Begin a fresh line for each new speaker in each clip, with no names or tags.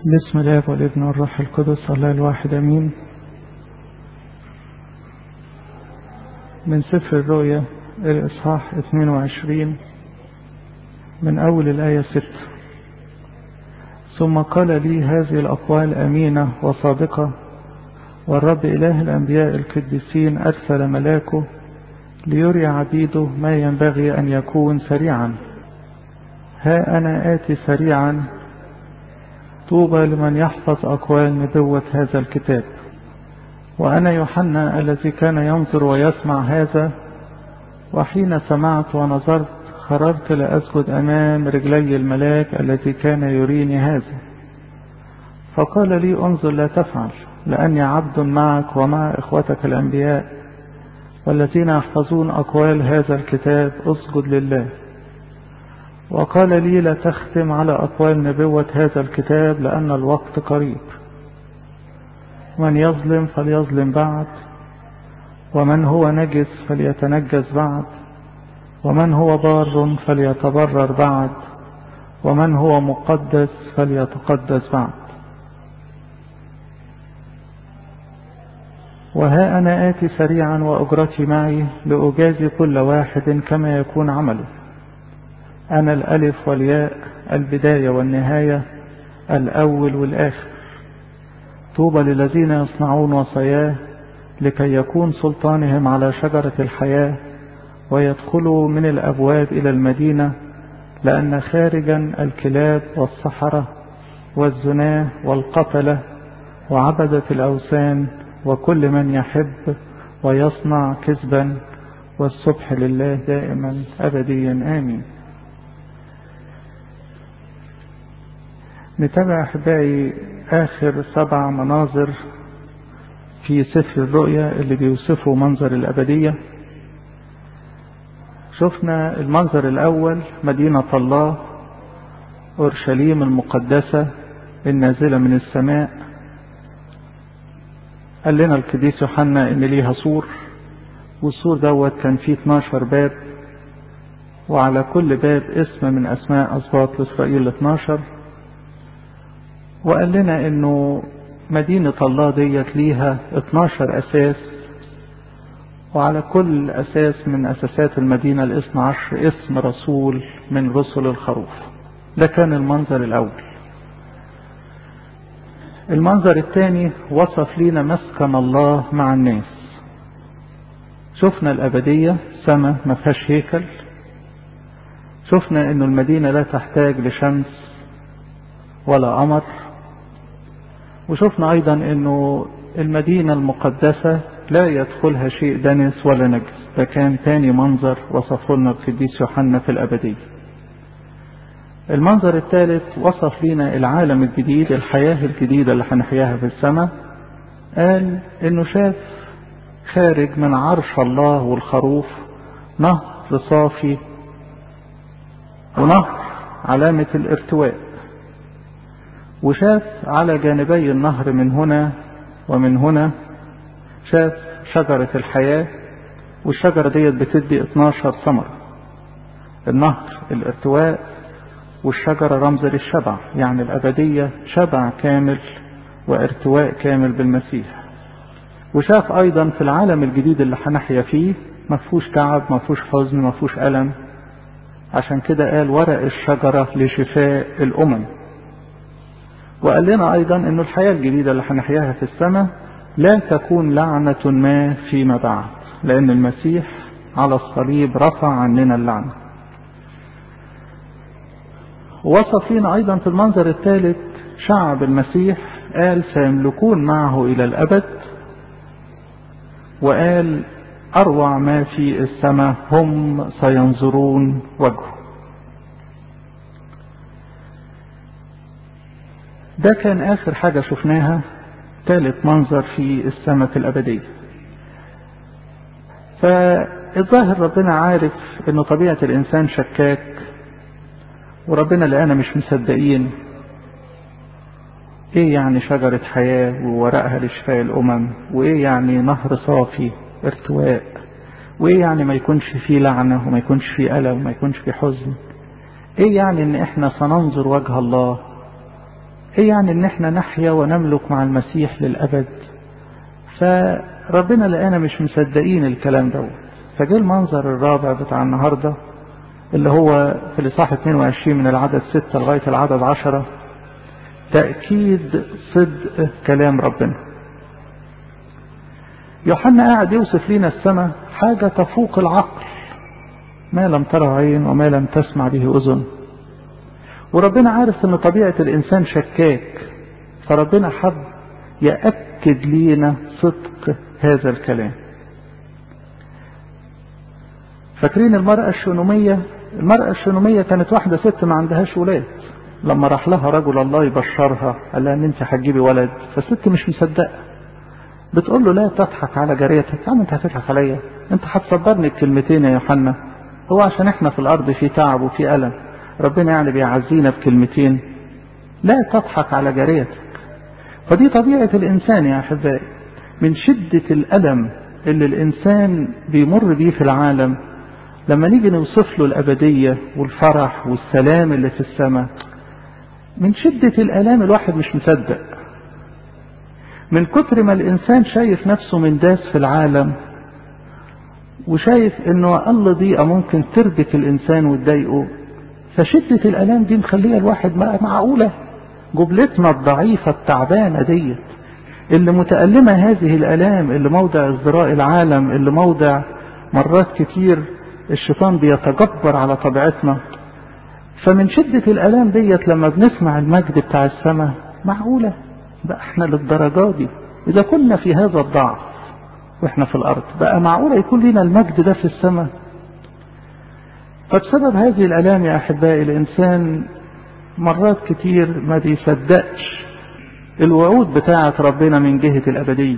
بسم الله والابن والروح القدس الله الواحد امين من سفر الرؤيا الاصحاح 22 من اول الايه 6 ثم قال لي هذه الاقوال امينه وصادقه والرب اله الانبياء القديسين ارسل ملاكه ليري عبيده ما ينبغي ان يكون سريعا ها انا اتي سريعا طوبى لمن يحفظ أقوال نبوة هذا الكتاب وأنا يوحنا الذي كان ينظر ويسمع هذا وحين سمعت ونظرت خررت لأسجد أمام رجلي الملاك الذي كان يريني هذا فقال لي انظر لا تفعل لأني عبد معك ومع إخوتك الأنبياء والذين يحفظون أقوال هذا الكتاب اسجد لله وقال لي لا تختم على أقوال نبوة هذا الكتاب لأن الوقت قريب من يظلم فليظلم بعد ومن هو نجس فليتنجس بعد ومن هو بار فليتبرر بعد ومن هو مقدس فليتقدس بعد وها أنا آتي سريعا وأجرتي معي لأجازي كل واحد كما يكون عمله أنا الألف والياء البداية والنهاية الأول والآخر طوبى للذين يصنعون وصاياه لكي يكون سلطانهم على شجرة الحياة ويدخلوا من الأبواب إلى المدينة لأن خارجا الكلاب والسحرة والزناه والقتلة وعبدة الأوثان وكل من يحب ويصنع كذبا والصبح لله دائما أبديا آمين نتابع أحبائي آخر سبع مناظر في سفر الرؤيا اللي بيوصفوا منظر الأبدية شفنا المنظر الأول مدينة الله أورشليم المقدسة النازلة من السماء قال لنا القديس يوحنا إن ليها سور والسور دوت كان فيه 12 باب وعلى كل باب اسم من أسماء أسباط إسرائيل 12 وقال لنا انه مدينة الله ديت ليها 12 اساس وعلى كل اساس من اساسات المدينة الاثنى عشر اسم رسول من رسل الخروف ده كان المنظر الاول المنظر الثاني وصف لنا مسكن الله مع الناس شفنا الابدية سماء ما فيهاش هيكل شفنا انه المدينة لا تحتاج لشمس ولا قمر وشفنا ايضا انه المدينة المقدسة لا يدخلها شيء دنس ولا نجس ده كان تاني منظر وصفه لنا القديس يوحنا في الابدية المنظر الثالث وصف لنا العالم الجديد الحياة الجديدة اللي هنحياها في السماء قال انه شاف خارج من عرش الله والخروف نهر صافي ونهر علامة الارتواء وشاف على جانبي النهر من هنا ومن هنا شاف شجرة الحياة والشجرة ديت بتدي 12 ثمرة النهر الارتواء والشجرة رمز للشبع يعني الأبدية شبع كامل وارتواء كامل بالمسيح وشاف أيضا في العالم الجديد اللي هنحيا فيه مفهوش تعب مفهوش حزن مفهوش ألم عشان كده قال ورق الشجرة لشفاء الأمم وقال لنا أيضا أن الحياة الجديدة اللي هنحياها في السماء لا تكون لعنة ما فيما بعد لأن المسيح على الصليب رفع عننا اللعنة وصف لنا أيضا في المنظر الثالث شعب المسيح قال سيملكون معه إلى الأبد وقال أروع ما في السماء هم سينظرون وجهه ده كان آخر حاجة شفناها ثالث منظر في السماء الأبدية فالظاهر ربنا عارف أن طبيعة الإنسان شكاك وربنا لقانا مش مصدقين ايه يعني شجرة حياة وورقها لشفاء الأمم وايه يعني نهر صافي ارتواء وايه يعني ما يكونش فيه لعنة وما يكونش فيه ألم وما يكونش فيه حزن ايه يعني ان احنا سننظر وجه الله ايه يعني ان احنا نحيا ونملك مع المسيح للابد فربنا لقانا مش مصدقين الكلام دوت فجه المنظر الرابع بتاع النهارده اللي هو في الإصحاح 22 من العدد 6 لغاية العدد 10 تأكيد صدق كلام ربنا يوحنا قاعد يوصف لنا السماء حاجة تفوق العقل ما لم تره عين وما لم تسمع به أذن وربنا عارف ان طبيعة الإنسان شكاك فربنا حب يأكد لينا صدق هذا الكلام فاكرين المرأة الشونومية المرأة الشونومية كانت واحدة ست ما عندهاش ولاد لما راح لها رجل الله يبشرها قال لها ان انت هتجيبي ولد فالست مش مصدقة بتقول له لا تضحك على جاريتك يا عم انت هتضحك عليا انت هتصبرني بكلمتين يا يوحنا هو عشان احنا في الارض في تعب وفي الم ربنا يعني بيعزينا بكلمتين لا تضحك على جاريتك فدي طبيعة الانسان يا احبائي من شدة الالم اللي الانسان بيمر بيه في العالم لما نيجي نوصف له الأبدية والفرح والسلام اللي في السماء من شدة الآلام الواحد مش مصدق من كتر ما الإنسان شايف نفسه من داس في العالم وشايف انه اقل ضيقة ممكن تربك الانسان وتضايقه فشدة الالام دي مخليه الواحد معقولة جبلتنا الضعيفة التعبانة ديت اللي متألمة هذه الالام اللي موضع ازدراء العالم اللي موضع مرات كتير الشيطان بيتجبر على طبيعتنا فمن شدة الالام ديت لما بنسمع المجد بتاع السماء معقولة بقى احنا للدرجة دي اذا كنا في هذا الضعف واحنا في الارض بقى معقولة يكون لنا المجد ده في السماء فبسبب هذه الالام يا احبائي الانسان مرات كتير ما بيصدقش الوعود بتاعة ربنا من جهة الابدية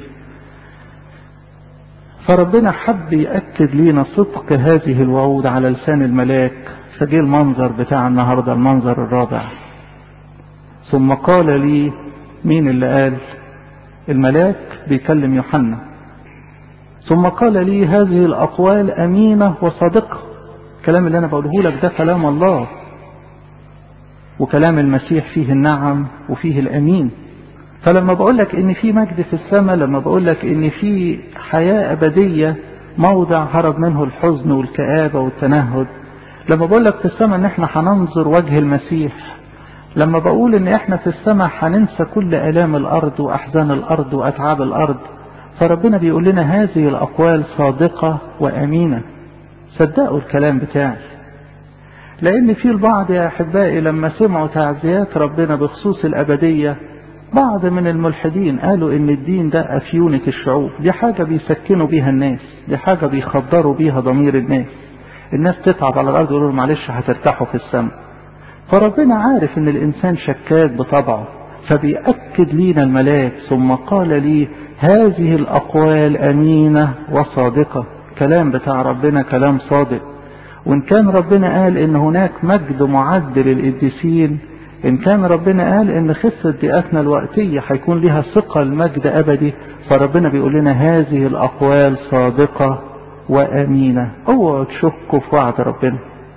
فربنا حب يأكد لينا صدق هذه الوعود على لسان الملاك فجه المنظر بتاع النهاردة المنظر الرابع ثم قال لي مين اللي قال الملاك بيكلم يوحنا ثم قال لي هذه الأقوال أمينة وصادقة الكلام اللي أنا بقوله لك ده كلام الله وكلام المسيح فيه النعم وفيه الأمين فلما بقول لك ان في مجد في السماء لما بقول لك ان في حياة ابدية موضع هرب منه الحزن والكآبة والتنهد لما بقول لك في السماء ان احنا هننظر وجه المسيح لما بقول ان احنا في السماء هننسى كل الام الارض واحزان الارض واتعاب الارض فربنا بيقول لنا هذه الاقوال صادقة وامينة صدقوا الكلام بتاعي لان في البعض يا احبائي لما سمعوا تعزيات ربنا بخصوص الابدية بعض من الملحدين قالوا ان الدين ده افيونة الشعوب دي حاجة بيسكنوا بيها الناس دي حاجة بيخدروا بيها ضمير الناس الناس تتعب على الارض يقولوا معلش هترتاحوا في السماء فربنا عارف ان الانسان شكاك بطبعه فبيأكد لينا الملاك ثم قال لي هذه الاقوال امينة وصادقة كلام بتاع ربنا كلام صادق وان كان ربنا قال ان هناك مجد معد للقديسين إن كان ربنا قال إن خفة ضيقتنا الوقتية هيكون لها ثقة المجد أبدي فربنا بيقول لنا هذه الأقوال صادقة وأمينة اوعوا تشكوا في وعد ربنا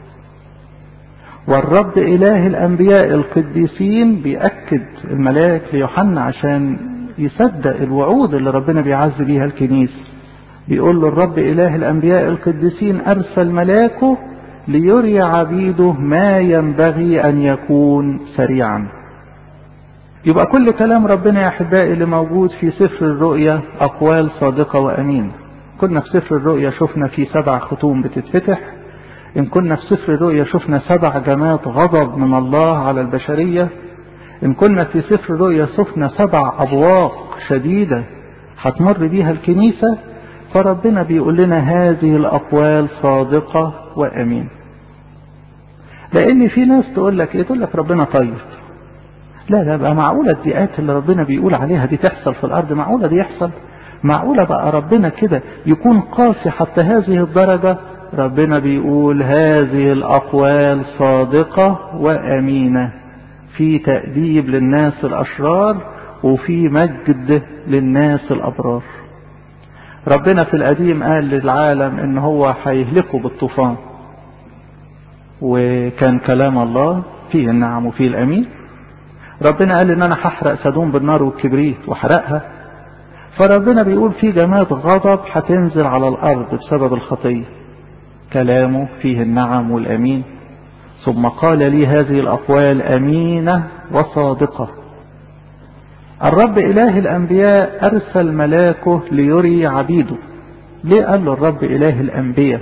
والرب إله الأنبياء القديسين بيأكد الملاك ليوحنا عشان يصدق الوعود اللي ربنا بيعز بيها الكنيسة بيقول له الرب إله الأنبياء القديسين أرسل ملاكه ليري عبيده ما ينبغي أن يكون سريعا يبقى كل كلام ربنا يا أحبائي اللي موجود في سفر الرؤيا أقوال صادقة وأمين كنا في سفر الرؤيا شفنا في سبع ختوم بتتفتح إن كنا في سفر الرؤيا شفنا سبع جمات غضب من الله على البشرية إن كنا في سفر الرؤيا شفنا سبع أبواق شديدة هتمر بيها الكنيسة فربنا بيقول لنا هذه الأقوال صادقة وأمين لأن في ناس تقول لك إيه تقول لك ربنا طيب لا لا بقى معقولة الضيقات اللي ربنا بيقول عليها دي تحصل في الأرض معقولة دي يحصل معقولة بقى ربنا كده يكون قاسي حتى هذه الدرجة ربنا بيقول هذه الأقوال صادقة وأمينة في تأديب للناس الأشرار وفي مجد للناس الأبرار ربنا في القديم قال للعالم ان هو هيهلكه بالطوفان وكان كلام الله فيه النعم وفيه الامين ربنا قال ان انا هحرق سدوم بالنار والكبريت وحرقها فربنا بيقول في جماد غضب هتنزل على الارض بسبب الخطيه كلامه فيه النعم والامين ثم قال لي هذه الاقوال امينه وصادقه الرب اله الانبياء ارسل ملاكه ليري عبيده ليه قال له الرب اله الانبياء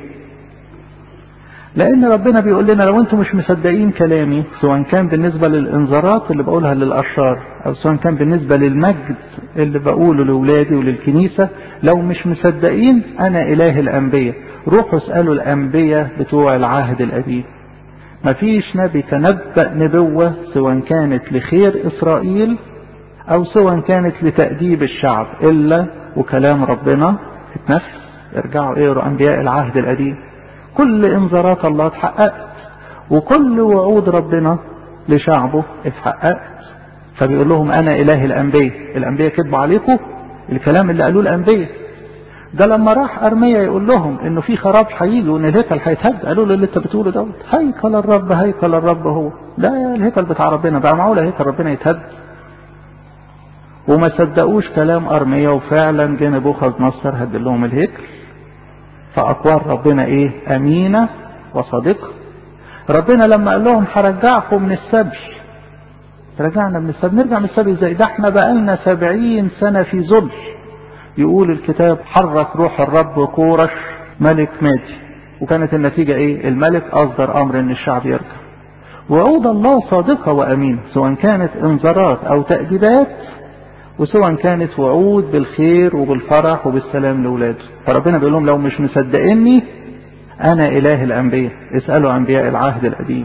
لان ربنا بيقول لنا لو انتم مش مصدقين كلامي سواء كان بالنسبه للانذارات اللي بقولها للاشرار او سواء كان بالنسبه للمجد اللي بقوله لاولادي وللكنيسه لو مش مصدقين انا اله الانبياء روحوا اسالوا الانبياء بتوع العهد القديم مفيش نبي تنبأ نبوة سواء كانت لخير إسرائيل أو سواء كانت لتأديب الشعب إلا وكلام ربنا اتنفس ارجعوا اقروا أنبياء العهد القديم كل انذارات الله اتحققت وكل وعود ربنا لشعبه اتحققت فبيقول لهم انا اله الانبياء الانبياء كذبوا عليكم الكلام اللي قالوه الانبياء ده لما راح ارميا يقول لهم انه في خراب هيجي وان الهيكل هيتهد قالوا له اللي انت بتقوله دوت هيكل الرب هيكل الرب هو ده الهيكل بتاع ربنا بقى معقول هيكل ربنا يتهد وما صدقوش كلام ارميا وفعلا جه نبوخذ نصر هد لهم الهيكل فأقوال ربنا إيه أمينة وصادقة ربنا لما قال لهم هرجعكم من السبي رجعنا من السبي نرجع من السبي ازاي ده احنا بقالنا سبعين سنة في ذل يقول الكتاب حرك روح الرب كورش ملك مادي وكانت النتيجة ايه الملك اصدر امر ان الشعب يرجع وعود الله صادقة وامينة سواء كانت انذارات او تأديبات وسواء كانت وعود بالخير وبالفرح وبالسلام لاولاده فربنا بيقول لهم لو مش مصدقيني انا اله الانبياء اسالوا انبياء العهد القديم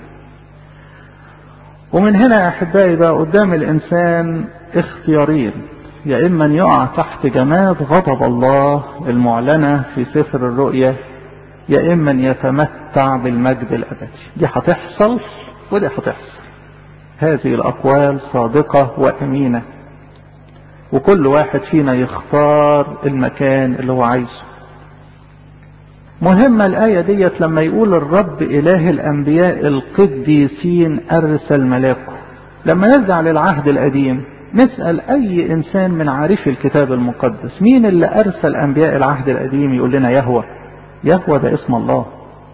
ومن هنا يا احبائي بقى قدام الانسان اختيارين يا اما ان يقع تحت جماد غضب الله المعلنه في سفر الرؤيا يا اما ان يتمتع بالمجد الابدي دي هتحصل ودي هتحصل هذه الاقوال صادقه وامينه وكل واحد فينا يختار المكان اللي هو عايزه مهمة الآية ديت لما يقول الرب إله الأنبياء القديسين أرسل ملاكه لما نرجع للعهد القديم نسأل أي إنسان من عارفي الكتاب المقدس مين اللي أرسل أنبياء العهد القديم يقول لنا يهوى يهوى ده اسم الله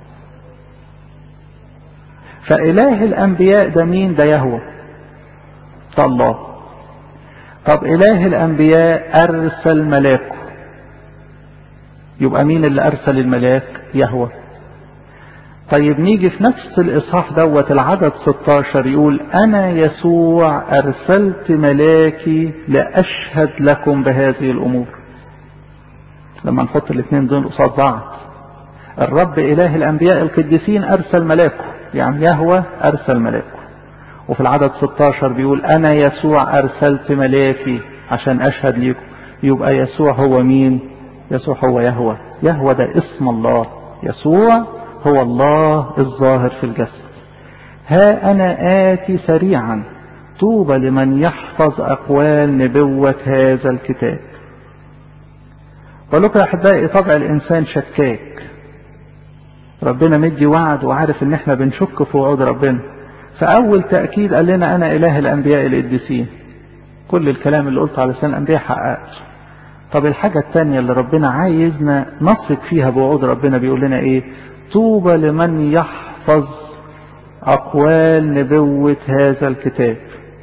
فإله الأنبياء ده مين ده يهوى ده الله طب إله الأنبياء أرسل ملاكه يبقى مين اللي أرسل الملاك يهوى طيب نيجي في نفس الإصحاح دوت العدد 16 يقول أنا يسوع أرسلت ملاكي لأشهد لكم بهذه الأمور لما نحط الاثنين دول قصاد بعض الرب إله الأنبياء القديسين أرسل ملاكه يعني يهوى أرسل ملاكه وفي العدد 16 بيقول أنا يسوع أرسلت ملاكي عشان أشهد ليكم يبقى يسوع هو مين يسوع هو يهوى يهوى ده اسم الله يسوع هو الله الظاهر في الجسد ها أنا آتي سريعا طوبى لمن يحفظ أقوال نبوة هذا الكتاب ولك يا أحبائي طبع الإنسان شكاك ربنا مدي وعد وعارف ان احنا بنشك في وعود ربنا فأول تأكيد قال لنا أنا إله الأنبياء القديسين كل الكلام اللي قلته على لسان الأنبياء حققته طب الحاجة التانية اللي ربنا عايزنا نثق فيها بوعود ربنا بيقول لنا إيه طوبى لمن يحفظ أقوال نبوة هذا الكتاب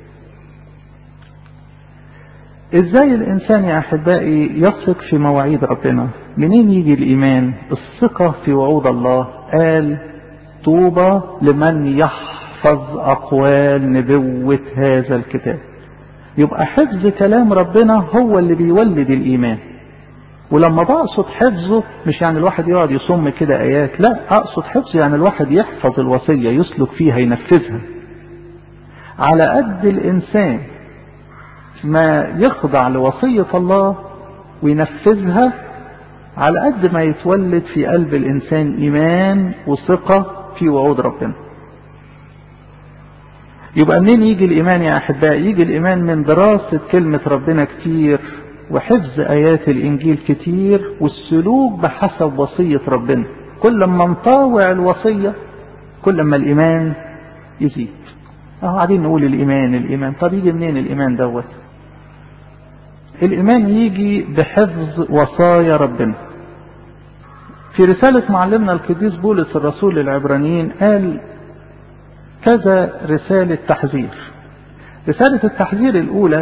ازاي الانسان يا احبائي يثق في مواعيد ربنا منين يجي الايمان الثقة في وعود الله قال طوبى لمن يحفظ اقوال نبوة هذا الكتاب يبقى حفظ كلام ربنا هو اللي بيولد الايمان ولما بقصد حفظه مش يعني الواحد يقعد يصم كده ايات لا اقصد حفظه يعني الواحد يحفظ الوصية يسلك فيها ينفذها على قد الانسان ما يخضع لوصية الله وينفذها على قد ما يتولد في قلب الإنسان إيمان وثقة في وعود ربنا يبقى منين يجي الإيمان يا أحبائي يجي الإيمان من دراسة كلمة ربنا كتير وحفظ آيات الإنجيل كتير والسلوك بحسب وصية ربنا كل ما نطاوع الوصية كل ما الإيمان يزيد اهو قاعدين نقول الايمان الايمان طب يجي منين الايمان دوت الايمان يجي بحفظ وصايا ربنا في رسالة معلمنا القديس بولس الرسول للعبرانيين قال كذا رسالة تحذير رسالة التحذير الأولى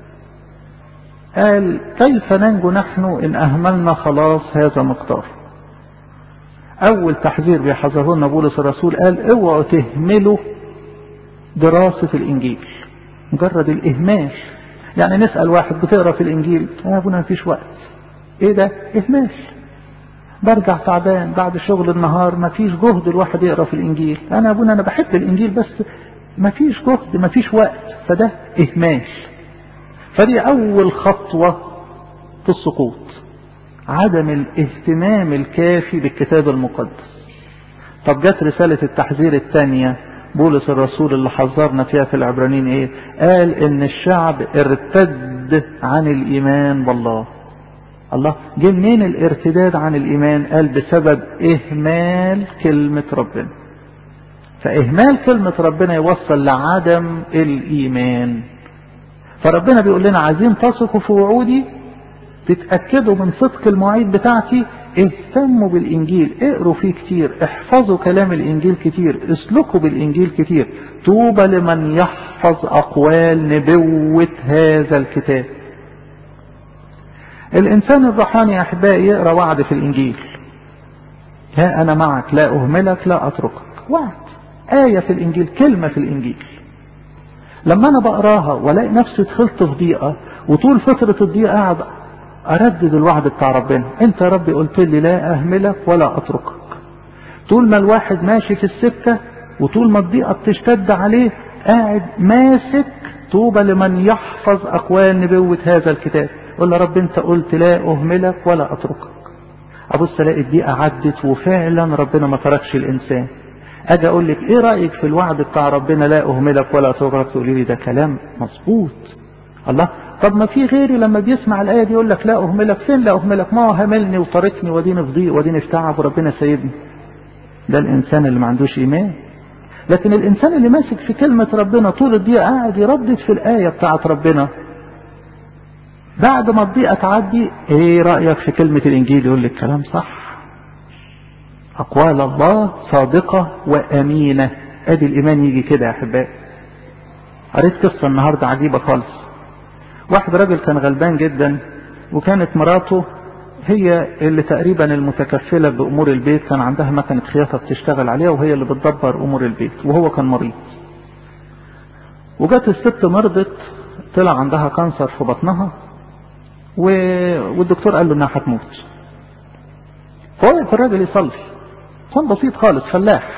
قال كيف ننجو نحن إن أهملنا خلاص هذا مقدار أول تحذير بيحذره لنا بولس الرسول قال اوعوا تهملوا دراسة الإنجيل مجرد الإهمال يعني نسأل واحد بتقرأ في الإنجيل يا أبونا مفيش وقت إيه ده إهمال برجع تعبان بعد شغل النهار مفيش جهد الواحد يقرأ في الإنجيل أنا أبونا أنا بحب الإنجيل بس مفيش جهد مفيش وقت فده إهمال فدي أول خطوة في السقوط عدم الاهتمام الكافي بالكتاب المقدس طب جت رسالة التحذير الثانية بولس الرسول اللي حذرنا فيها في العبرانيين ايه قال ان الشعب ارتد عن الايمان بالله الله جه منين الارتداد عن الايمان قال بسبب اهمال كلمة ربنا فاهمال كلمة ربنا يوصل لعدم الايمان فربنا بيقول لنا عايزين تثقوا في وعودي تتأكدوا من صدق المواعيد بتاعتي اهتموا بالإنجيل اقروا فيه كتير احفظوا كلام الإنجيل كتير اسلكوا بالإنجيل كتير طوبى لمن يحفظ أقوال نبوة هذا الكتاب الإنسان الروحاني يا أحبائي يقرأ وعد في الإنجيل ها أنا معك لا أهملك لا أتركك وعد آية في الإنجيل كلمة في الإنجيل لما أنا بقراها ولاقي نفسي دخلت في ضيقة وطول فترة الضيقة قاعد أردد الوعد بتاع ربنا أنت يا ربي قلت لي لا أهملك ولا أتركك طول ما الواحد ماشي في السكة وطول ما الضيقة بتشتد عليه قاعد ماسك طوبى لمن يحفظ أقوال نبوة هذا الكتاب قول يا رب أنت قلت لا أهملك ولا أتركك أبص ألاقي الضيقة عدت وفعلا ربنا ما تركش الإنسان أجي أقول لك إيه رأيك في الوعد بتاع ربنا لا أهملك ولا أتركك تقولي لي ده كلام مظبوط الله طب ما في غيري لما بيسمع الآية دي يقول لك لا أهملك فين لا أهملك ما هو هملني وطرقني وديني في ضيق وديني في تعب وربنا سايبني ده الإنسان اللي ما عندوش إيمان لكن الإنسان اللي ماسك في كلمة ربنا طول الضيقة قاعد يردد في الآية بتاعت ربنا بعد ما الضيقة تعدي ايه رأيك في كلمة الإنجيل يقول لك كلام صح أقوال الله صادقة وأمينة أدي الإيمان يجي كده يا أحبائي قريت قصة النهاردة عجيبة خالص واحد راجل كان غلبان جدا وكانت مراته هي اللي تقريبا المتكفلة بأمور البيت كان عندها مكنة خياطة بتشتغل عليها وهي اللي بتدبر أمور البيت وهو كان مريض وجت الست مرضت طلع عندها كانسر في بطنها و... والدكتور قال له انها هتموت فوقف الراجل يصلي كان بسيط خالص فلاح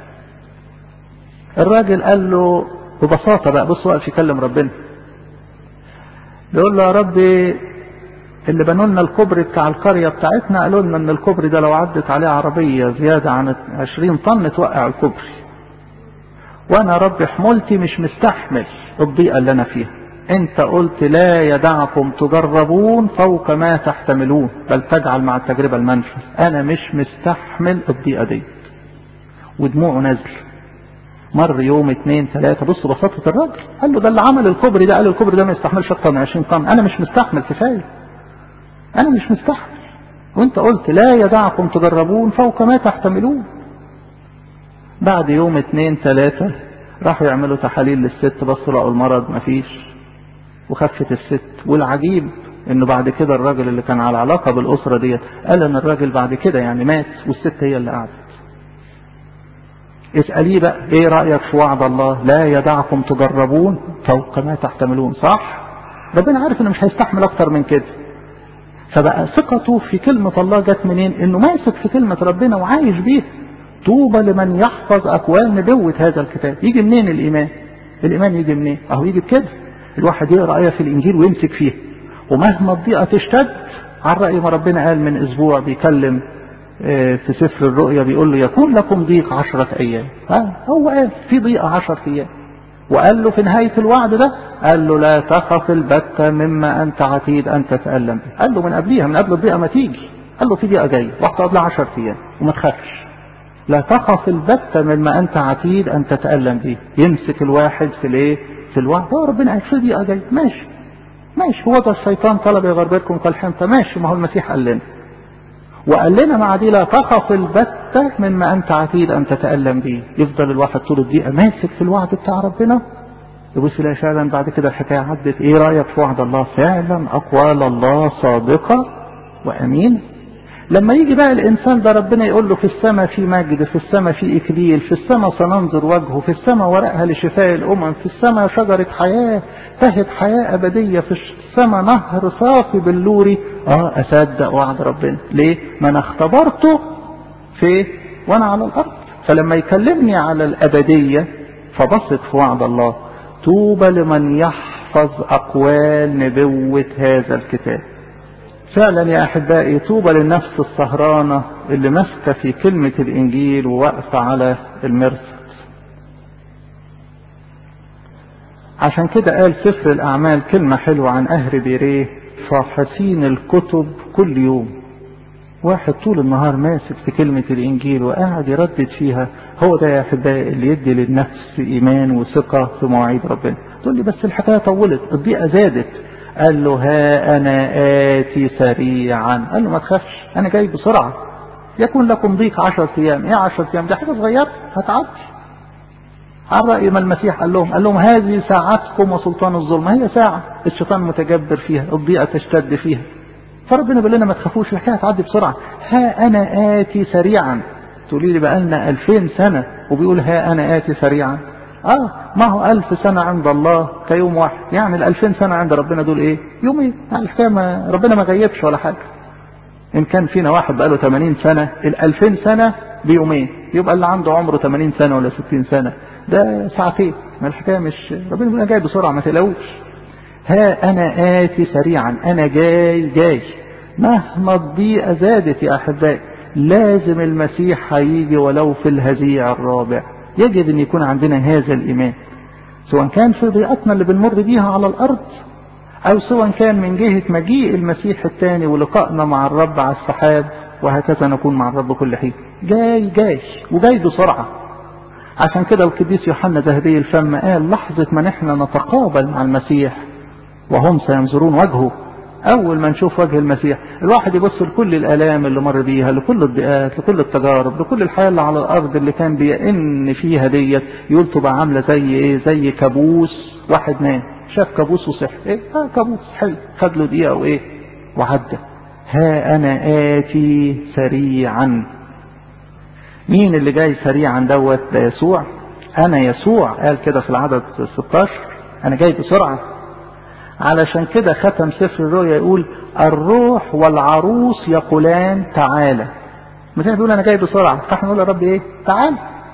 الراجل قال له ببساطة بقى بص واقف يكلم ربنا بيقول له يا ربي اللي بنوا لنا الكوبري بتاع القرية بتاعتنا قالوا لنا ان الكوبري ده لو عدت عليه عربية زيادة عن 20 طن توقع الكوبري وانا يا رب حمولتي مش مستحمل الضيقة اللي انا فيها انت قلت لا يدعكم تجربون فوق ما تحتملون بل تجعل مع التجربة المنفذ انا مش مستحمل الضيقة دي ودموعه نزل مر يوم اتنين تلاتة بص بساطة الراجل قال له ده اللي عمل الكوبري ده قال الكوبري ده ما يستحملش اكتر من 20 طن انا مش مستحمل كفاية انا مش مستحمل وانت قلت لا يدعكم تجربون فوق ما تحتملون بعد يوم اتنين تلاتة راحوا يعملوا تحاليل للست بصوا لقوا المرض مفيش وخفت الست والعجيب انه بعد كده الراجل اللي كان على علاقة بالاسرة ديت قال ان الراجل بعد كده يعني مات والست هي اللي قعدت اسأليه بقى ايه رأيك في وعد الله لا يدعكم تجربون فوق ما تحتملون صح ربنا عارف انه مش هيستحمل اكتر من كده فبقى ثقته في كلمة الله جت منين انه ماسك في كلمة ربنا وعايش بيها طوبى لمن يحفظ اقوال نبوة هذا الكتاب يجي منين الايمان الايمان يجي منين اهو يجي بكده الواحد يقرا ايه في الانجيل ويمسك فيها ومهما الضيقه تشتد على راي ما ربنا قال من اسبوع بيكلم في سفر الرؤيا بيقول له يكون لكم ضيق عشرة ايام هو قال في ضيقه عشرة ايام وقال له في نهاية الوعد ده قال له لا تخف البتة مما أنت عتيد أن تتألم به قال له من قبليها من قبل الضيقة ما تيجي قال له في ضيقة جاية وقت قبلها 10 أيام وما تخافش لا تخف البتة مما أنت عتيد أن تتألم به يمسك الواحد في الايه في الوعد هو ربنا قال في دقيقة جاي ماشي ماشي هو ده الشيطان طلب يغربلكم كالحنطة ماشي ما هو المسيح قال لنا وقال لنا مع دي لا تخف البتة مما أنت عتيد أن تتألم به يفضل الواحد طول الدقيقة ماسك في الوعد بتاع ربنا يبص يلاقي فعلا بعد كده الحكاية عدت ايه رأيك في وعد الله فعلا أقوال الله صادقة وأمين لما يجي بقى الإنسان ده ربنا يقول له في السماء في مجد في السماء في إكليل في السماء سننظر وجهه في السماء ورقها لشفاء الأمم في السماء شجرة حياة تهب حياة أبدية في السماء نهر صافي باللوري اه أصدق وعد ربنا ليه ما أنا اختبرته في وأنا على الأرض فلما يكلمني على الأبدية فبثق في وعد الله طوبى لمن يحفظ أقوال نبوة هذا الكتاب فعلا يا أحبائي طوبى للنفس السهرانة اللي ماسكة في كلمة الإنجيل وواقفة على المرصد عشان كده قال سفر الأعمال كلمة حلوة عن أهل بيريه فاحصين الكتب كل يوم واحد طول النهار ماسك في كلمة الإنجيل وقاعد يردد فيها هو ده يا أحبائي اللي يدي للنفس إيمان وثقة في مواعيد ربنا تقول لي بس الحكاية طولت الضيقة زادت قال له ها أنا آتي سريعا قال له ما تخافش أنا جاي بسرعة يكون لكم ضيق عشر أيام إيه عشر أيام ده حاجة صغيرة هتعدي على رأي ما المسيح قال لهم قال لهم هذه ساعتكم وسلطان الظلم هي ساعة الشيطان متجبر فيها الضيقة تشتد فيها فربنا بيقول لنا ما تخافوش الحكاية هتعدي بسرعة ها أنا آتي سريعا تقولي لي بقى لنا 2000 سنة وبيقول ها أنا آتي سريعا اه ما هو ألف سنة عند الله كيوم واحد يعني الألفين سنة عند ربنا دول ايه يومين يعني الحكاية ما ربنا ما غيبش ولا حاجة إن كان فينا واحد بقاله 80 سنة الألفين سنة بيومين يبقى اللي عنده عمره 80 سنة ولا 60 سنة ده ساعتين ما الحكاية مش ربنا بيقول جاي بسرعة ما تقلقوش ها أنا آتي سريعا أنا جاي جاي مهما الضيقة زادت يا أحبائي لازم المسيح هيجي ولو في الهزيع الرابع يجب أن يكون عندنا هذا الإيمان سواء كان في ضيقتنا اللي بنمر بيها على الأرض أو سواء كان من جهة مجيء المسيح الثاني ولقائنا مع الرب على السحاب وهكذا نكون مع الرب كل حين جاي جاي وجاي بسرعة عشان كده القديس يوحنا ذهبي الفم قال لحظة ما نحن نتقابل مع المسيح وهم سينظرون وجهه أول ما نشوف وجه المسيح الواحد يبص لكل الآلام اللي مر بيها لكل الضيقات لكل التجارب لكل الحياة اللي على الأرض اللي كان بيئن فيها ديت يقول تبقى عاملة زي إيه زي كابوس واحد نام شاف كابوس وصح إيه آه كابوس حلو خد له دقيقة وإيه وعدى ها أنا آتي سريعا مين اللي جاي سريعا دوت ده يسوع أنا يسوع قال كده في العدد 16 أنا جاي بسرعة علشان كده ختم سفر الرؤيا يقول الروح والعروس يقولان تعالى مثلا بيقول انا جاي بسرعه فاحنا نقول يا رب ايه تعال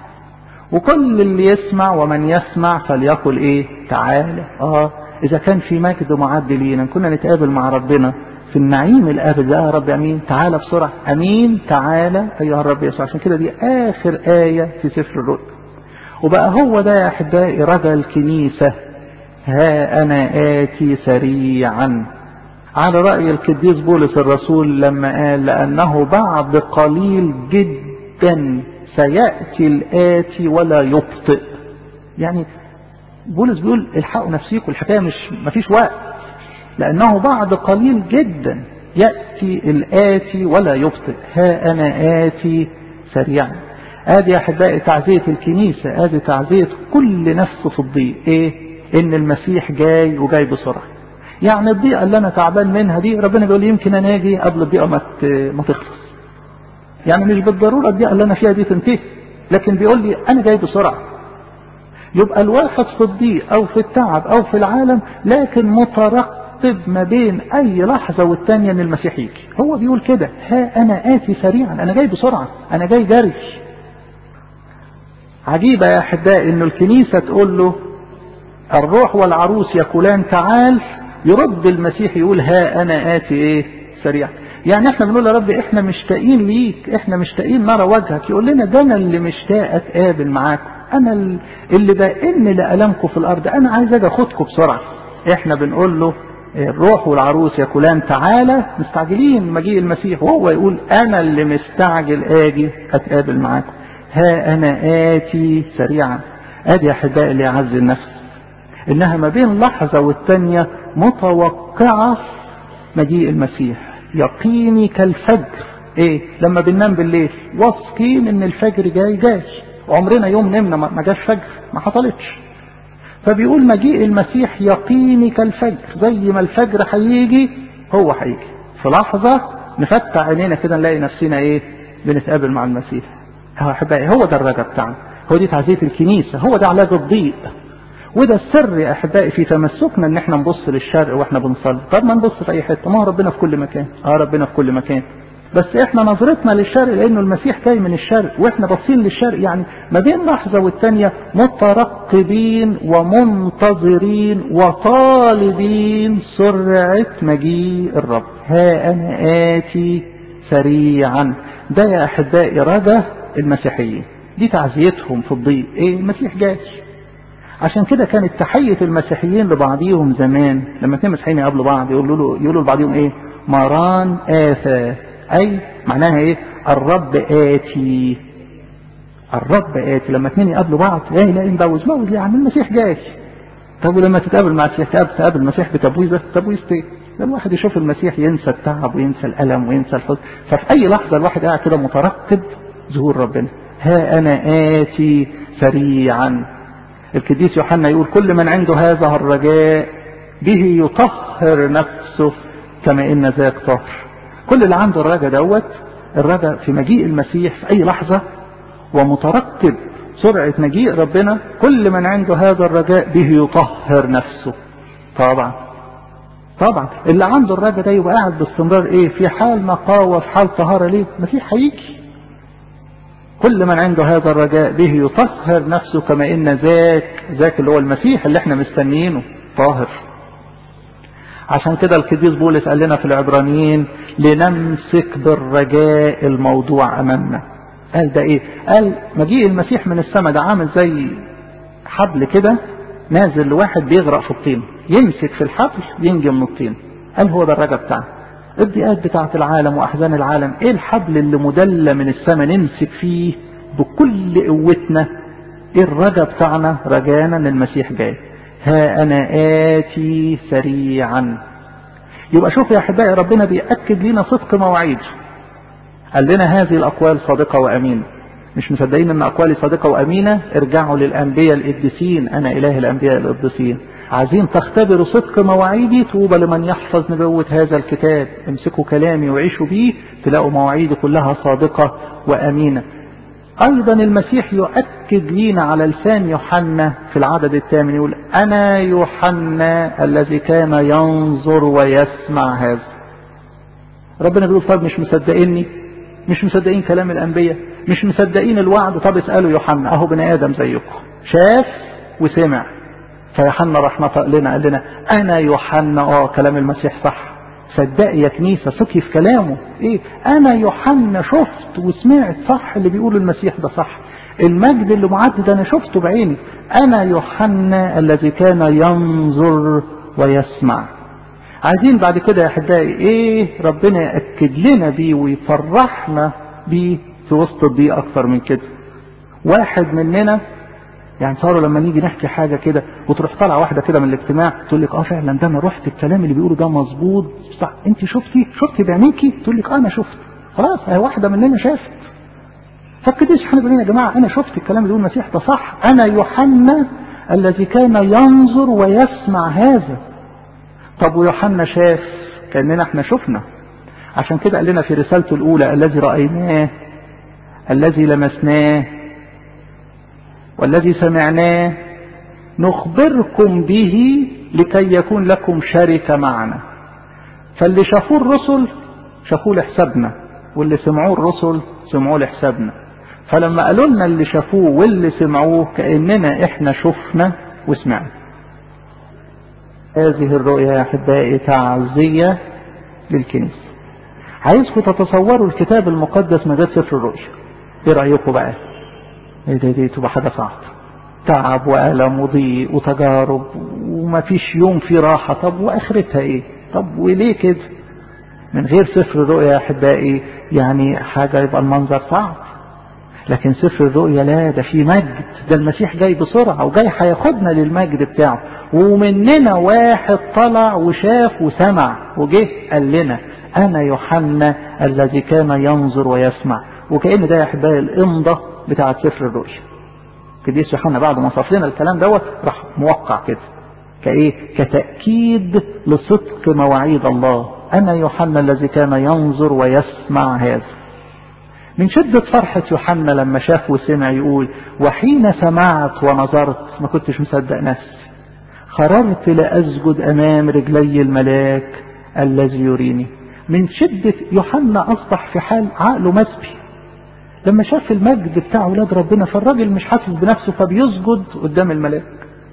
وكل اللي يسمع ومن يسمع فليقل ايه تعالى اه اذا كان في مجد معد لينا كنا نتقابل مع ربنا في النعيم الابد ده يا رب امين تعالى بسرعه امين تعالى ايها الرب يسوع عشان كده دي اخر ايه في سفر الرؤيا وبقى هو ده يا احبائي رجا الكنيسه ها أنا آتي سريعا على رأي القديس بولس الرسول لما قال لأنه بعد قليل جدا سيأتي الآتي ولا يبطئ يعني بولس بيقول الحقوا نفسيكم الحكاية مش مفيش وقت لأنه بعد قليل جدا يأتي الآتي ولا يبطئ ها أنا آتي سريعا ادي يا احبائي تعزية الكنيسة ادي تعزية كل نفس في الضيق ايه ان المسيح جاي وجاي بسرعة يعني الضيقة اللي انا تعبان منها دي ربنا بيقول يمكن انا اجي قبل الضيقة ما ما تخلص يعني مش بالضرورة الضيقة اللي انا فيها دي تنتهي لكن بيقول لي انا جاي بسرعة يبقى الواحد في الضيق او في التعب او في العالم لكن مترقب ما بين اي لحظة والتانية ان المسيح يجي هو بيقول كده ها انا اتي سريعا انا جاي بسرعة انا جاي جري عجيبة يا احبائي انه الكنيسة تقول له الروح والعروس يقولان تعال يرد المسيح يقول ها انا اتي ايه سريع يعني احنا بنقول يا رب احنا مشتاقين ليك احنا مشتاقين نرى وجهك يقول لنا ده انا اللي مشتاق اتقابل معاكم انا اللي بأن لألمكم في الارض انا عايز اجي اخدكم بسرعه احنا بنقول له الروح والعروس يقولان تعالى مستعجلين مجيء المسيح وهو يقول انا اللي مستعجل اجي اتقابل معاكم ها أنا آتي سريعا أدي يا أحبائي اللي يعزي النفس إنها ما بين لحظة والتانية متوقعة مجيء المسيح يقيني كالفجر ايه لما بننام بالليل واثقين ان الفجر جاي جاي وعمرنا يوم نمنا ما جاش فجر ما حصلتش فبيقول مجيء المسيح يقيني كالفجر زي ما الفجر هيجي هو هيجي في لحظة نفتح عينينا كده نلاقي نفسنا ايه بنتقابل مع المسيح هو احبائي هو ده الرجا بتاعنا هو دي تعزية الكنيسة هو ده علاج الضيق وده السر يا احبائي في تمسكنا ان احنا نبص للشرق واحنا بنصلي طب ما نبص في اي حته ما هو ربنا في كل مكان اه ربنا في كل مكان بس احنا نظرتنا للشرق لانه المسيح جاي من الشرق واحنا باصين للشرق يعني ما بين لحظه والتانيه مترقبين ومنتظرين وطالبين سرعه مجيء الرب ها انا اتي سريعا ده يا احبائي رجا المسيحيين دي تعزيتهم في الضيق ايه المسيح جاي عشان كده كانت تحية المسيحيين لبعضيهم زمان لما كانوا مسيحيين يقابلوا بعض يقولوا له يقولوا لبعضهم ايه مران آفا أي معناها إيه الرب آتي الرب آتي لما اثنين يقابلوا بعض ايه لا مبوز موز يعني المسيح جاي طب ولما تتقابل مع المسيح تقابل المسيح بتبويزه تبويز ايه ده الواحد يشوف المسيح ينسى التعب وينسى الألم وينسى الحزن ففي أي لحظة الواحد قاعد كده مترقب ظهور ربنا ها أنا آتي سريعا القديس يوحنا يقول كل من عنده هذا الرجاء به يطهر نفسه كما إن ذاك طهر كل اللي عنده الرجاء دوت الرجاء في مجيء المسيح في أي لحظة ومترقب سرعة مجيء ربنا كل من عنده هذا الرجاء به يطهر نفسه طبعا طبعا اللي عنده الرجاء ده يبقى قاعد باستمرار ايه في حال نقاوة في حال طهارة ليه المسيح هيجي كل من عنده هذا الرجاء به يطهر نفسه كما ان ذاك ذاك اللي هو المسيح اللي احنا مستنيينه طاهر عشان كده القديس بولس قال لنا في العبرانيين لنمسك بالرجاء الموضوع امامنا قال ده ايه قال مجيء المسيح من السماء ده عامل زي حبل كده نازل لواحد بيغرق في الطين يمسك في الحبل ينجي من الطين قال هو ده الرجاء بتاعنا الضيقات بتاعة العالم وأحزان العالم إيه الحبل اللي مدلى من السماء نمسك فيه بكل قوتنا إيه الرجا بتاعنا رجانا ان المسيح جاي ها أنا آتي سريعا يبقى شوف يا أحبائي ربنا بيأكد لنا صدق مواعيده قال لنا هذه الأقوال صادقة وأمينة مش مصدقين ان اقوالي صادقه وامينه ارجعوا للانبياء القديسين انا اله الانبياء القديسين عايزين تختبروا صدق مواعيدي طوبى لمن يحفظ نبوة هذا الكتاب امسكوا كلامي وعيشوا بيه تلاقوا مواعيدي كلها صادقة وأمينة أيضا المسيح يؤكد لينا على لسان يوحنا في العدد الثامن يقول أنا يوحنا الذي كان ينظر ويسمع هذا ربنا بيقول طب مش مصدقيني مش مصدقين كلام الأنبياء مش مصدقين الوعد طب اسألوا يوحنا أهو بني آدم زيكم شاف وسمع فيوحنا راح نطق لنا قال لنا انا يوحنا اه كلام المسيح صح صدقي يا كنيسه ثقي في كلامه ايه انا يوحنا شفت وسمعت صح اللي بيقول المسيح ده صح المجد اللي معد ده انا شفته بعيني انا يوحنا الذي كان ينظر ويسمع عايزين بعد كده يا احبائي ايه ربنا ياكد لنا بيه ويفرحنا بيه في وسط الضيق اكتر من كده واحد مننا يعني صاروا لما نيجي نحكي حاجه كده وتروح طالعه واحده كده من الاجتماع تقول لك اه فعلا ده انا رحت الكلام اللي بيقوله ده مظبوط صح انت شفتي شفتي بعينيكي تقول لك اه انا شفت خلاص هي واحده مننا شافت فالقديس يوحنا بيقول يا جماعه انا شفت الكلام اللي بيقول المسيح ده صح انا يوحنا الذي كان ينظر ويسمع هذا طب ويوحنا شاف كاننا احنا شفنا عشان كده قال لنا في رسالته الاولى الذي رايناه الذي لمسناه والذي سمعناه نخبركم به لكي يكون لكم شركة معنا فاللي شافوه الرسل شافوه لحسابنا واللي سمعوه الرسل سمعوه لحسابنا فلما قالوا لنا اللي شافوه واللي سمعوه كأننا احنا شفنا وسمعنا هذه الرؤيا يا احبائي تعزية للكنيسة عايزكم تتصوروا الكتاب المقدس من غير سفر الرؤيا ايه رأيكم بقى ايه دي, دي تبقى حاجة صعبة تعب وألم وضيق وتجارب وما فيش يوم في راحة طب وآخرتها ايه طب وليه كده من غير سفر الرؤيا يا أحبائي يعني حاجة يبقى المنظر صعب لكن سفر الرؤيا لا ده في مجد ده المسيح جاي بسرعة وجاي هياخدنا للمجد بتاعه ومننا واحد طلع وشاف وسمع وجه قال لنا أنا يوحنا الذي كان ينظر ويسمع وكأن ده يا أحبائي الإمضة بتاعة سفر الرؤيا قديس يوحنا بعد ما صف لنا الكلام دوت راح موقع كده كايه كتأكيد لصدق مواعيد الله أنا يوحنا الذي كان ينظر ويسمع هذا من شدة فرحة يوحنا لما شاف وسمع يقول وحين سمعت ونظرت ما كنتش مصدق نفسي خررت لأسجد أمام رجلي الملاك الذي يريني من شدة يوحنا أصبح في حال عقله مسبي لما شاف المجد بتاع ولاد ربنا فالراجل مش حاسس بنفسه فبيسجد قدام الملاك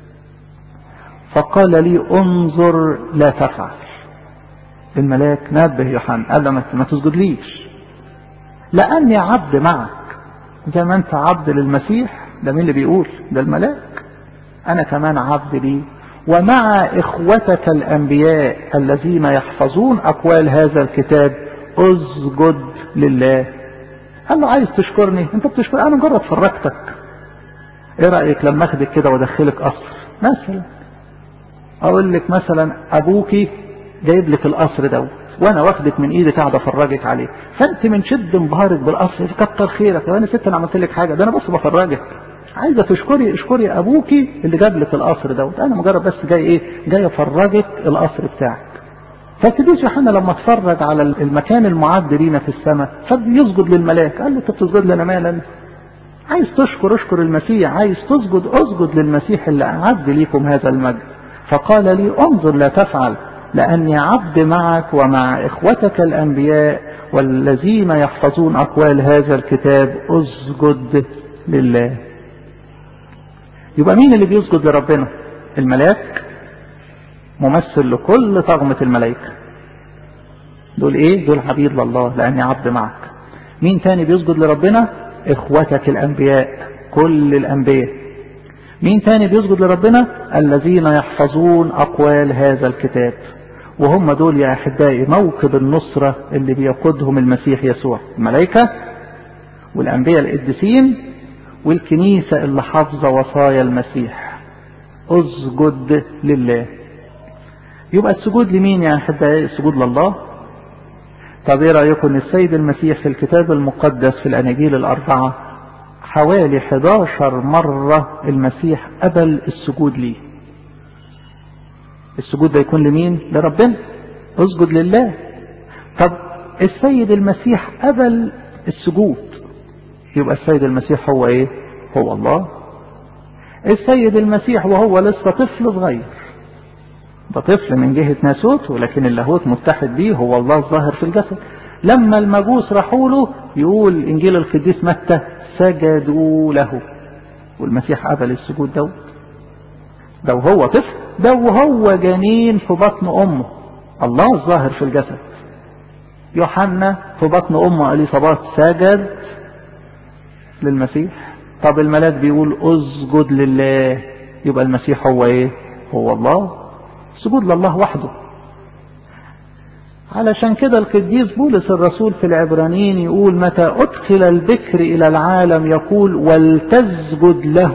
فقال لي انظر لا تفعل الملاك نبه يوحنا قال له ما تسجدليش لاني عبد معك زي ما انت عبد للمسيح ده مين اللي بيقول ده الملاك انا كمان عبد لي ومع اخوتك الانبياء الذين يحفظون اقوال هذا الكتاب اسجد لله قال له عايز تشكرني انت بتشكر انا مجرد فرجتك ايه رايك لما اخدك كده وادخلك قصر مثلا اقول لك مثلا ابوكي جايب لك القصر دوت وانا واخدك من ايدي قاعد افرجك عليه فانت من شد انبهارك بالقصر كتر خيرك وانا ست انا عملت لك حاجه ده انا بس بفرجك عايزه تشكري اشكري ابوكي اللي جاب لك القصر دوت انا مجرد بس جاي ايه جاي افرجك القصر بتاعك فالقديس يوحنا لما اتفرج على المكان المعد لينا في السماء فبيسجد للملاك قال له انت بتسجد لنا مالا عايز تشكر اشكر المسيح عايز تسجد اسجد للمسيح اللي اعد ليكم هذا المجد فقال لي انظر لا تفعل لاني عبد معك ومع اخوتك الانبياء والذين يحفظون اقوال هذا الكتاب اسجد لله يبقى مين اللي بيسجد لربنا الملاك ممثل لكل طغمة الملائكة دول ايه دول عبيد لله لاني عبد معك مين تاني بيسجد لربنا اخوتك الانبياء كل الانبياء مين تاني بيسجد لربنا الذين يحفظون اقوال هذا الكتاب وهم دول يا احبائي موكب النصرة اللي بيقودهم المسيح يسوع الملائكة والانبياء القديسين والكنيسة اللي حافظة وصايا المسيح اسجد لله يبقى السجود لمين يا احبائي السجود لله طب ايه رايكم ان السيد المسيح في الكتاب المقدس في الاناجيل الاربعه حوالي 11 مره المسيح قبل السجود ليه السجود ده يكون لمين لربنا اسجد لله طب السيد المسيح قبل السجود يبقى السيد المسيح هو ايه هو الله السيد المسيح وهو لسه طفل صغير ده طفل من جهة ناسوته لكن اللاهوت متحد بيه هو الله الظاهر في الجسد لما المجوس راحوا له يقول انجيل القديس متى سجدوا له والمسيح قبل السجود دوت ده وهو طفل ده وهو جنين في بطن امه الله الظاهر في الجسد يوحنا في بطن امه اليصابات سجد للمسيح طب الملاك بيقول اسجد لله يبقى المسيح هو ايه هو الله سجود لله وحده علشان كده القديس بولس الرسول في العبرانيين يقول متى أدخل البكر إلى العالم يقول ولتسجد له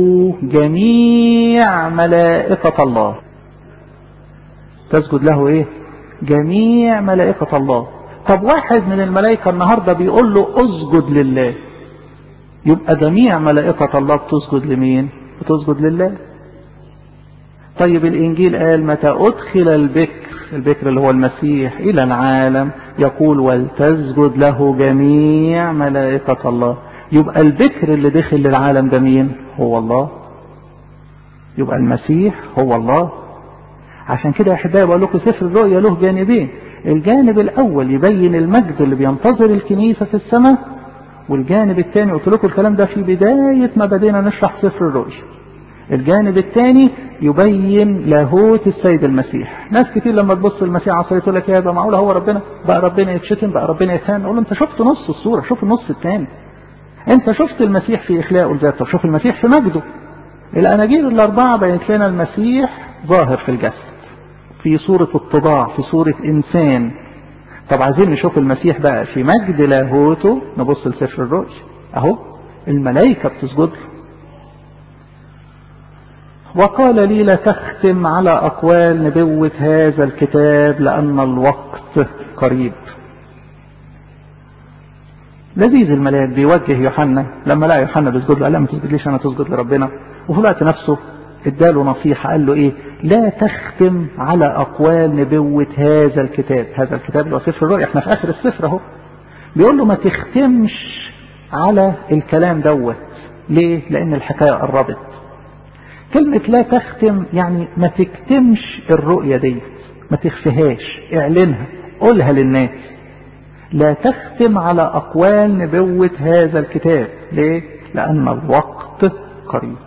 جميع ملائكة الله تسجد له إيه جميع ملائكة الله طب واحد من الملائكة النهاردة بيقول له اسجد لله يبقى جميع ملائكة الله بتسجد لمين بتسجد لله طيب الإنجيل قال متى أدخل البكر البكر اللي هو المسيح إلى العالم يقول ولتسجد له جميع ملائكة الله يبقى البكر اللي دخل للعالم ده مين هو الله يبقى المسيح هو الله عشان كده يا احبائي بقول لكم سفر الرؤيا له جانبين الجانب الاول يبين المجد اللي بينتظر الكنيسه في السماء والجانب الثاني قلت لكم الكلام ده في بدايه ما بدينا نشرح سفر الرؤيا الجانب الثاني يبين لاهوت السيد المسيح ناس كتير لما تبص المسيح عصايه تقول لك يا ده معقول هو ربنا بقى ربنا يتشتم بقى ربنا يتهان اقول له انت شفت نص الصوره شوف النص الثاني انت شفت المسيح في اخلاقه لذاته طب شوف المسيح في مجده الاناجيل الاربعه بينت لنا المسيح ظاهر في الجسد في صوره اتضاع في صوره انسان طب عايزين نشوف المسيح بقى في مجد لاهوته نبص لسفر الرؤيا اهو الملائكة بتسجد له وقال لي لا تختم على أقوال نبوة هذا الكتاب لأن الوقت قريب لذيذ الملاك بيوجه يوحنا لما لقى يوحنا بيسجد له قال لا ما تسجدليش انا تسجد لربنا وفي الوقت نفسه اداله نصيحة قال له ايه لا تختم على اقوال نبوة هذا الكتاب هذا الكتاب اللي هو سفر الرؤيا احنا في اخر السفر اهو بيقول له ما تختمش على الكلام دوت ليه لان الحكاية قربت كلمة لا تختم يعني ما تكتمش الرؤية دي ما تخفيهاش اعلنها قولها للناس لا تختم على أقوال نبوة هذا الكتاب ليه؟ لأن الوقت قريب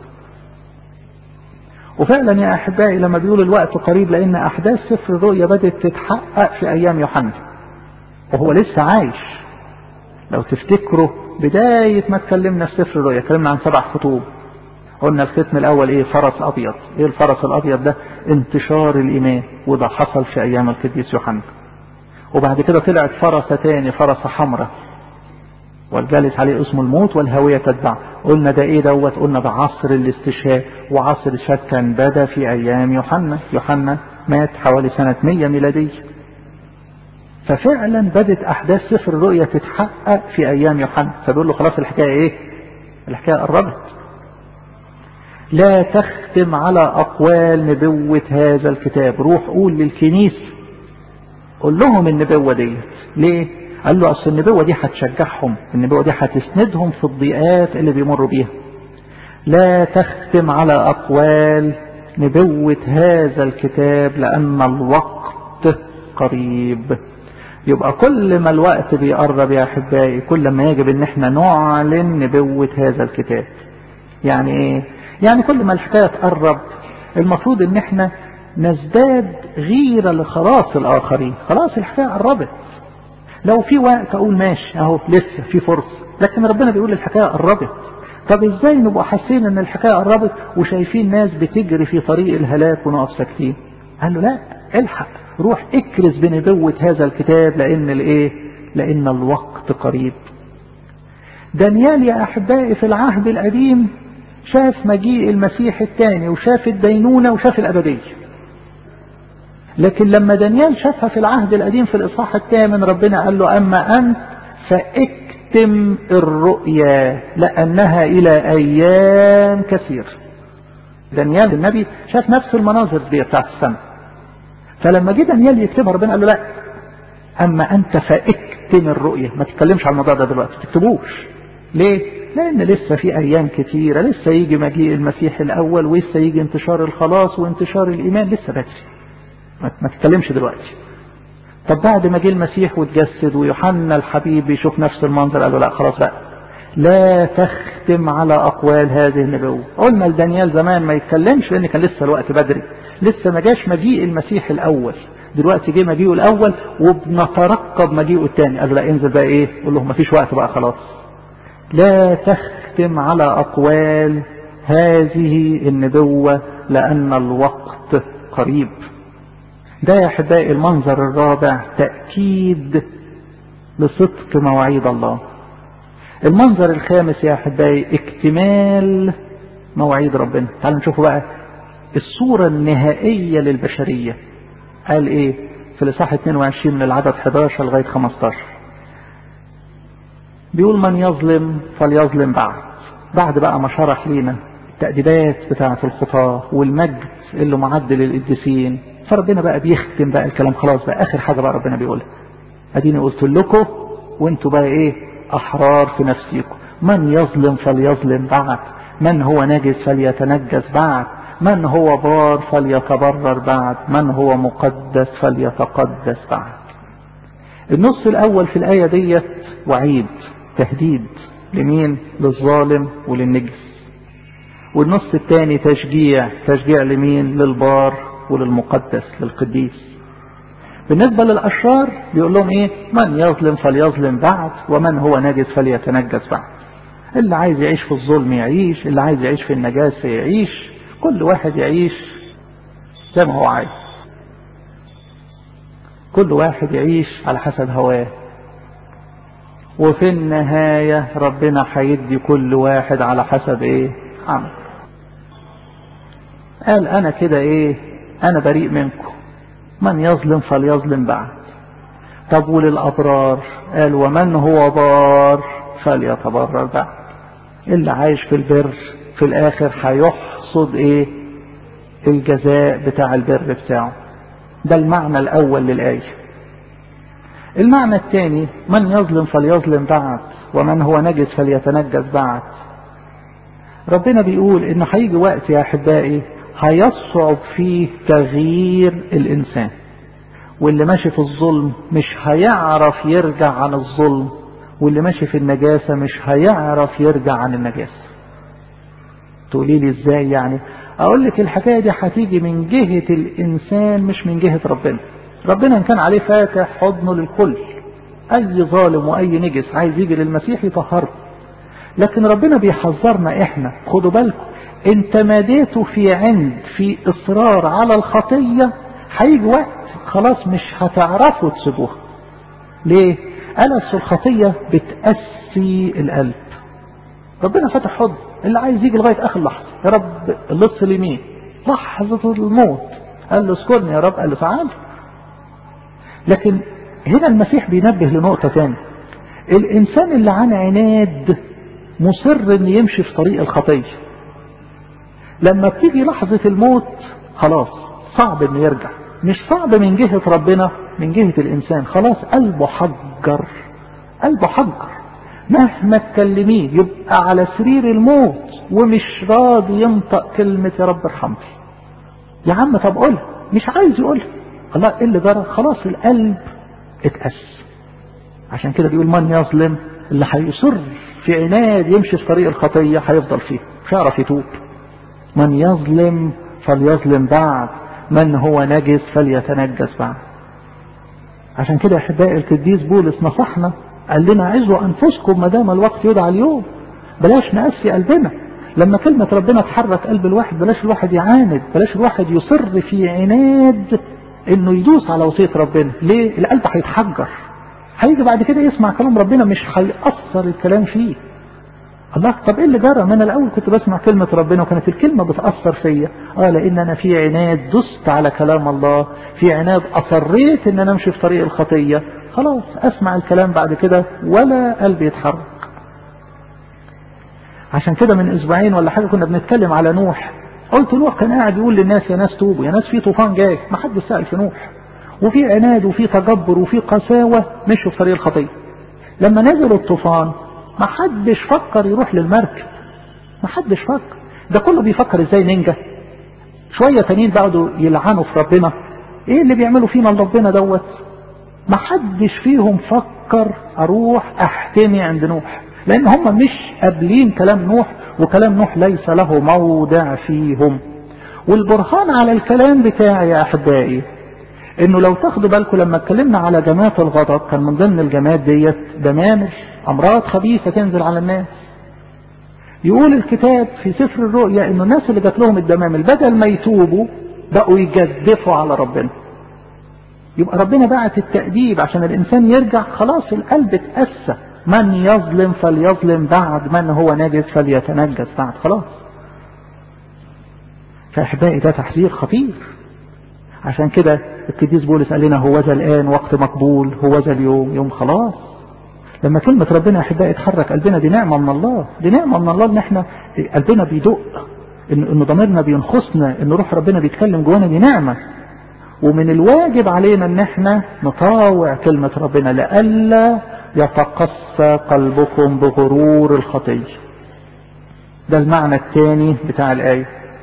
وفعلا يا أحبائي لما بيقول الوقت قريب لأن أحداث سفر الرؤيا بدأت تتحقق في أيام يوحنا وهو لسه عايش لو تفتكروا بداية ما اتكلمنا في سفر الرؤيا اتكلمنا عن سبع خطوب قلنا الختم الأول إيه فرس أبيض إيه الفرس الأبيض ده انتشار الإيمان وده حصل في أيام القديس يوحنا وبعد كده طلعت فرسة تاني فرسة حمراء والجالس عليه اسمه الموت والهوية تتبع قلنا ده ايه دوت قلنا ده عصر الاستشهاد وعصر الاستشهاد كان بدا في ايام يوحنا يوحنا مات حوالي سنة 100 ميلادية ففعلا بدت احداث سفر الرؤيا تتحقق في ايام يوحنا فبيقول له خلاص الحكاية ايه الحكاية قربت لا تختم على اقوال نبوة هذا الكتاب روح قول للكنيسة قول لهم النبوة ديت ليه قال له اصل النبوة دي هتشجعهم النبوة دي هتسندهم في الضيقات اللي بيمروا بيها لا تختم على اقوال نبوة هذا الكتاب لان الوقت قريب يبقى كل ما الوقت بيقرب يا احبائي كل ما يجب ان احنا نعلن نبوة هذا الكتاب يعني ايه يعني كل ما الحكاية تقرب المفروض ان احنا نزداد غيرة لخلاص الآخرين خلاص الحكاية قربت لو في وقت أقول ماشي أهو لسه في فرصة لكن ربنا بيقول الحكاية قربت طب ازاي نبقى حاسين ان الحكاية قربت وشايفين ناس بتجري في طريق الهلاك ونقف ساكتين قال له لا الحق روح اكرز بنبوة هذا الكتاب لان الايه لان الوقت قريب دانيال يا احبائي في العهد القديم شاف مجيء المسيح الثاني وشاف الدينونة وشاف الأبدية لكن لما دانيال شافها في العهد القديم في الإصحاح الثامن ربنا قال له أما أنت فاكتم الرؤيا لأنها إلى أيام كثير دانيال النبي شاف نفس المناظر دي بتاعت السماء فلما جه دانيال يكتبها ربنا قال له لا أما أنت فاكتم الرؤيا ما تتكلمش على الموضوع ده دلوقتي ما تكتبوش ليه؟ لأن لسه في أيام كتيرة لسه يجي مجيء المسيح الأول ولسه يجي انتشار الخلاص وانتشار الإيمان لسه بدري ما تتكلمش دلوقتي طب بعد ما جه المسيح واتجسد ويوحنا الحبيب يشوف نفس المنظر قال له لا خلاص بقى لا تختم على أقوال هذه النبوة قلنا لدانيال زمان ما يتكلمش لأن كان لسه الوقت بدري لسه ما جاش مجيء المسيح الأول دلوقتي جه مجيئه الأول وبنترقب مجيئه الثاني قال له لا انزل بقى ايه قول له ما فيش وقت بقى خلاص لا تختم على أقوال هذه النبوة لأن الوقت قريب ده يا أحبائي المنظر الرابع تأكيد لصدق مواعيد الله المنظر الخامس يا أحبائي اكتمال مواعيد ربنا تعالوا نشوفوا بقى الصورة النهائية للبشرية قال ايه في الإصحاح 22 من العدد 11 لغاية 15 بيقول من يظلم فليظلم بعد بعد بقى ما شرح لينا التأديبات بتاعة الخطاة والمجد اللي معد للقديسين فربنا بقى بيختم بقى الكلام خلاص بقى آخر حاجة بقى ربنا بيقولها أديني قلت لكم وانتوا بقى إيه أحرار في نفسيكم من يظلم فليظلم بعد من هو نجس فليتنجس بعد من هو بار فليتبرر بعد من هو مقدس فليتقدس بعد النص الأول في الآية ديت وعيد تهديد لمين للظالم وللنجس والنص الثاني تشجيع تشجيع لمين للبار وللمقدس للقديس بالنسبة للأشرار بيقول لهم ايه من يظلم فليظلم بعد ومن هو نجس فليتنجس بعد اللي عايز يعيش في الظلم يعيش اللي عايز يعيش في النجاسة يعيش كل واحد يعيش زي ما هو عايز كل واحد يعيش على حسب هواه وفي النهاية ربنا هيدي كل واحد على حسب ايه عمل قال انا كده ايه انا بريء منكم من يظلم فليظلم بعد طب وللابرار قال ومن هو بار فليتبرر بعد اللي عايش في البر في الاخر هيحصد ايه الجزاء بتاع البر بتاعه ده المعنى الاول للايه المعنى الثاني من يظلم فليظلم بعد ومن هو نجس فليتنجس بعد ربنا بيقول ان هيجي وقت يا احبائي هيصعب فيه تغيير الانسان واللي ماشي في الظلم مش هيعرف يرجع عن الظلم واللي ماشي في النجاسة مش هيعرف يرجع عن النجاسة تقولي لي ازاي يعني اقول لك الحكاية دي هتيجي من جهة الانسان مش من جهة ربنا ربنا ان كان عليه فاتح حضنه للكل اي ظالم واي نجس عايز يجي للمسيح يطهره لكن ربنا بيحذرنا احنا خدوا بالكم ان تماديتوا في عند في اصرار على الخطية هيجي وقت خلاص مش هتعرفوا تسيبوها ليه قال اصل الخطية بتأسي القلب ربنا فتح حضن اللي عايز يجي لغاية اخر لحظة يا رب اللص اليمين لحظة الموت قال له اذكرني يا رب قال له تعال لكن هنا المسيح بينبه لنقطة تانية الانسان اللي عن عناد مصر ان يمشي في طريق الخطية لما بتيجي لحظة الموت خلاص صعب انه يرجع مش صعب من جهة ربنا من جهة الانسان خلاص قلبه حجر قلبه حجر مهما تكلميه يبقى على سرير الموت ومش راضي ينطق كلمة يا رب ارحمني يا عم طب قولها مش عايز يقولها الله ايه اللي جرى خلاص القلب اتأس عشان كده بيقول من يظلم اللي هيصر في عناد يمشي في طريق الخطية هيفضل فيه مش هيعرف يتوب من يظلم فليظلم بعد من هو نجس فليتنجس بعد عشان كده احبائي القديس بولس نصحنا قال لنا عزوا انفسكم ما دام الوقت يدعى اليوم بلاش نقسي قلبنا لما كلمة ربنا تحرك قلب الواحد بلاش الواحد يعاند بلاش الواحد يصر في عناد انه يدوس على وصية ربنا ليه القلب هيتحجر هيجي بعد كده يسمع كلام ربنا مش هيأثر الكلام فيه الله طب ايه اللي جرى ما انا الاول كنت بسمع كلمة ربنا وكانت الكلمة بتأثر فيا اه لان انا في عناد دست على كلام الله في عناد اصريت ان انا امشي في طريق الخطية خلاص اسمع الكلام بعد كده ولا قلبي يتحرك عشان كده من اسبوعين ولا حاجة كنا بنتكلم على نوح قلت نوح كان قاعد يقول للناس يا ناس توبوا يا ناس في طوفان جاي ما حدش سأل في نوح وفي عناد وفي تجبر وفي قساوة مشوا في طريق الخطية لما نزل الطوفان ما حدش فكر يروح للمركب ما حدش فكر ده كله بيفكر ازاي ننجى شوية تانيين بعدوا يلعنوا في ربنا ايه اللي بيعملوا فينا ربنا دوت ما حدش فيهم فكر اروح احتمي عند نوح لان هم مش قابلين كلام نوح وكلام نوح ليس له موضع فيهم والبرهان على الكلام بتاعي يا احبائي انه لو تاخدوا بالكم لما اتكلمنا على جماعة الغضب كان من ضمن الجماعات ديت دمامل امراض خبيثة تنزل على الناس يقول الكتاب في سفر الرؤيا انه الناس اللي جات لهم الدمامل بدل ما يتوبوا بقوا يجدفوا على ربنا يبقى ربنا بعت التأديب عشان الانسان يرجع خلاص القلب اتأسى من يظلم فليظلم بعد من هو نجس فليتنجس بعد خلاص فاحبائي ده تحذير خطير عشان كده القديس بولس قال لنا هو ذا الآن وقت مقبول هو ذا اليوم يوم خلاص لما كلمة ربنا يا أحبائي اتحرك قلبنا دي نعمة من الله دي نعمة من الله إن احنا قلبنا بيدق إن, إن ضميرنا بينخصنا إن روح ربنا بيتكلم جوانا دي نعمة ومن الواجب علينا إن احنا نطاوع كلمة ربنا لئلا يتقسى قلبكم بغرور الخطية ده المعنى الثاني بتاع الآية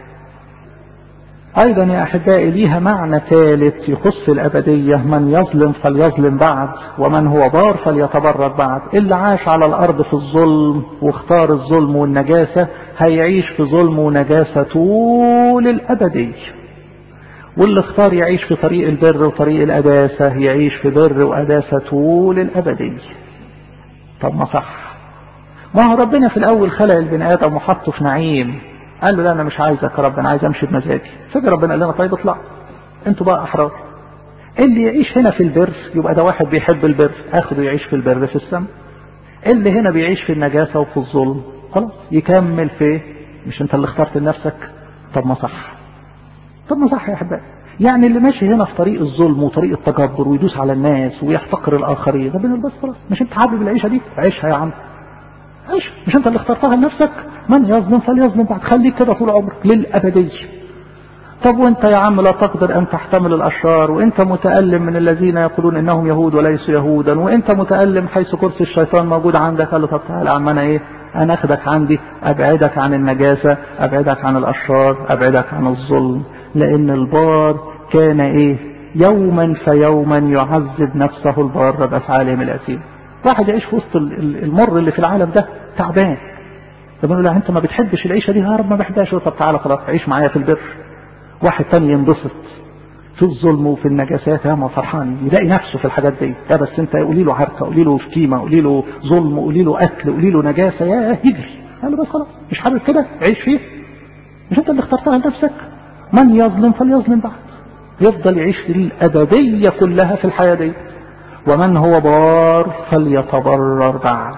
أيضا يا أحبائي ليها معنى ثالث يخص الأبدية من يظلم فليظلم بعد ومن هو بار فليتبرر بعد اللي عاش على الأرض في الظلم واختار الظلم والنجاسة هيعيش في ظلم ونجاسة طول الأبدية واللي اختار يعيش في طريق البر وطريق الأداسة يعيش في بر وأداسة طول الأبدية طب ما صح ما هو ربنا في الأول خلق البني آدم وحطه في نعيم قال له لا انا مش عايزك يا رب انا عايز امشي بمزاجي فجأة ربنا قال لنا طيب اطلع انتوا بقى احرار اللي يعيش هنا في البر يبقى ده واحد بيحب البر اخده يعيش في البر في السماء اللي هنا بيعيش في النجاسة وفي الظلم خلاص يكمل في مش انت اللي اخترت لنفسك طب ما صح طب ما صح يا احبائي يعني اللي ماشي هنا في طريق الظلم وطريق التجبر ويدوس على الناس ويحتقر الاخرين ربنا بس خلاص مش انت حابب العيشه دي عيشها يا عم عيش مش انت اللي اخترتها لنفسك من يظلم فليظلم بعد خليك كده طول عمرك للابديه طب وانت يا عم لا تقدر ان تحتمل الاشرار وانت متالم من الذين يقولون انهم يهود وليسوا يهودا وانت متالم حيث كرسي الشيطان موجود عندك قال له طب تعالى يا عم انا ايه انا اخدك عندي ابعدك عن النجاسه ابعدك عن الاشرار ابعدك عن الظلم لان البار كان ايه يوما فيوما يعذب نفسه البار بافعالهم الاثيم واحد يعيش في وسط المر اللي في العالم ده تعبان طب له لا انت ما بتحبش العيشه دي يا رب ما بحبهاش طب تعالى خلاص عيش معايا في البر واحد تاني ينبسط في الظلم وفي النجاسات يا ما فرحان يلاقي نفسه في الحاجات دي يا بس انت قولي له عركه قولي له شتيمه قولي له ظلم قولي له قتل قولي له نجاسه يا يجري قال له بس خلاص مش حابب كده عيش فيه مش انت اللي اخترتها لنفسك من يظلم فليظلم بعد يفضل يعيش في الأبدية كلها في الحياة دي ومن هو بار فليتبرر بعد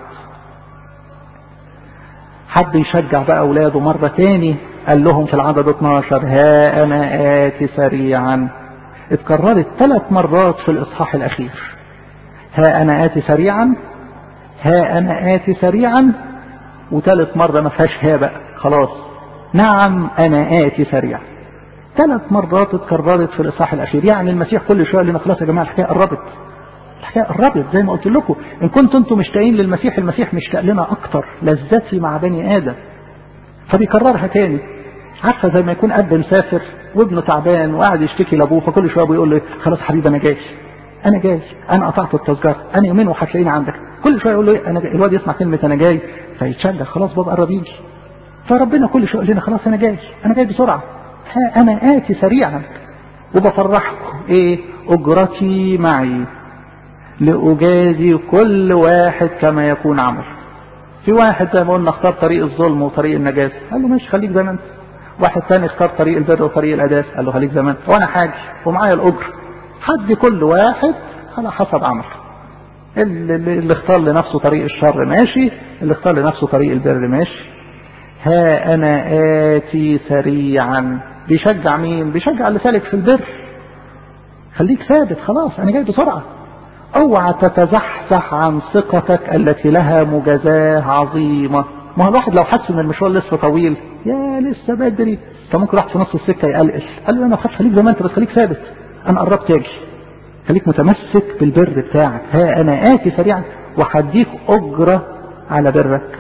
حد يشجع بقى أولاده مرة تاني قال لهم في العدد 12 ها أنا آتي سريعا اتكررت ثلاث مرات في الإصحاح الأخير ها أنا آتي سريعا ها أنا آتي سريعا وثالث مرة ما فيهاش ها بقى خلاص نعم أنا آتي سريعا ثلاث مرات اتكررت في الإصحاح الأخير يعني المسيح كل شوية لنا خلاص يا جماعة الحكاية قربت الحكاية قربت زي ما قلت لكم إن كنتم أنتم مشتاقين للمسيح المسيح مشتاق لنا أكتر لذتي مع بني آدم فبيكررها تاني عارفة زي ما يكون أب مسافر وابنه تعبان وقاعد يشتكي لأبوه فكل شوية بيقول له خلاص حبيبي أنا جاي أنا جاي أنا قطعت التذكرة أنا يومين وهتلاقيني عندك كل شوية يقول له أنا جاي. الواد يسمع كلمة أنا جاي فيتشجع خلاص بابا قرب يجي فربنا كل شوية يقول لنا خلاص أنا جاي أنا جاي بسرعة ها أنا آتي سريعا وبفرحكم إيه أجرتي معي لأجازي كل واحد كما يكون عمل في واحد زي ما قلنا اختار طريق الظلم وطريق النجاسة قال له ماشي خليك زي ما انت واحد تاني اختار طريق البر وطريق الأداس قال له خليك زي ما انت وانا حاجة ومعايا الأجر حد كل واحد على حسب عمله اللي, اللي اختار لنفسه طريق الشر ماشي اللي اختار لنفسه طريق البر ماشي ها أنا آتي سريعا بيشجع مين بيشجع اللي سالك في البر خليك ثابت خلاص أنا جاي بسرعة اوعى تتزحزح عن ثقتك التي لها مجازاه عظيمة ما هو الواحد لو حس ان المشوار لسه طويل يا لسه بدري انت ممكن واحد في نص السكة يقلقل قال له انا خلاص خليك زي ما انت بس خليك ثابت انا قربت اجي خليك متمسك بالبر بتاعك ها انا اتي سريعا وهديك اجرة على برك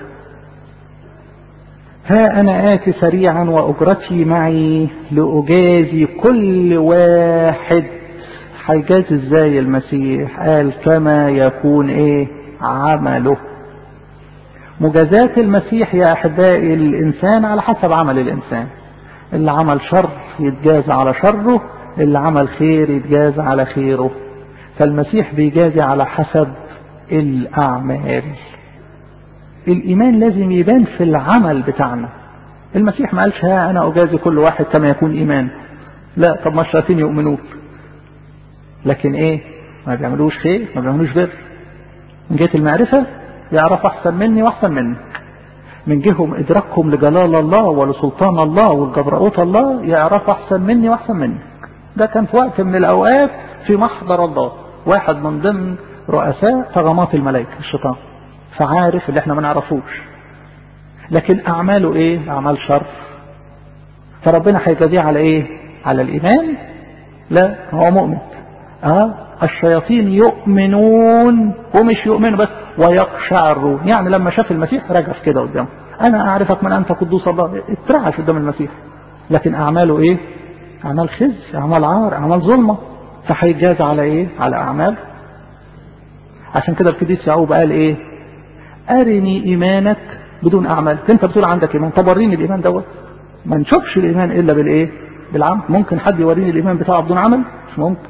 ها أنا آتي سريعا وأجرتي معي لأجازي كل واحد هيجازي ازاي المسيح قال كما يكون ايه عمله مجازاة المسيح يا أحبائي الإنسان على حسب عمل الإنسان اللي عمل شر يتجازى على شره اللي عمل خير يتجازى على خيره فالمسيح بيجازي على حسب الأعمال الإيمان لازم يبان في العمل بتاعنا المسيح ما قالش ها أنا أجازي كل واحد كما يكون إيمان لا طب ما الشياطين يؤمنون لكن إيه ما بيعملوش خير ما بيعملوش بر من جهة المعرفة يعرف أحسن مني وأحسن منك من جههم إدراكهم لجلال الله ولسلطان الله والجبروت الله يعرف أحسن مني وأحسن منك ده كان في وقت من الأوقات في محضر الله واحد من ضمن رؤساء طغمات الملائكة الشيطان فعارف اللي احنا ما نعرفوش لكن أعماله إيه أعمال شر فربنا هيجازيه على إيه على الإيمان لا هو مؤمن اه الشياطين يؤمنون ومش يؤمنوا بس ويقشعرون يعني لما شاف المسيح رجف كده قدامه انا اعرفك من انت قدوس الله اترعش قدام المسيح لكن اعماله ايه اعمال خزي اعمال عار اعمال ظلمه فهيجاز على ايه على اعمال عشان كده القديس يعقوب قال ايه ارني ايمانك بدون اعمال انت بتقول عندك ايمان طب وريني الايمان دوت ما نشوفش الايمان الا بالايه بالعمل ممكن حد يوريني الايمان بتاعه بدون عمل مش ممكن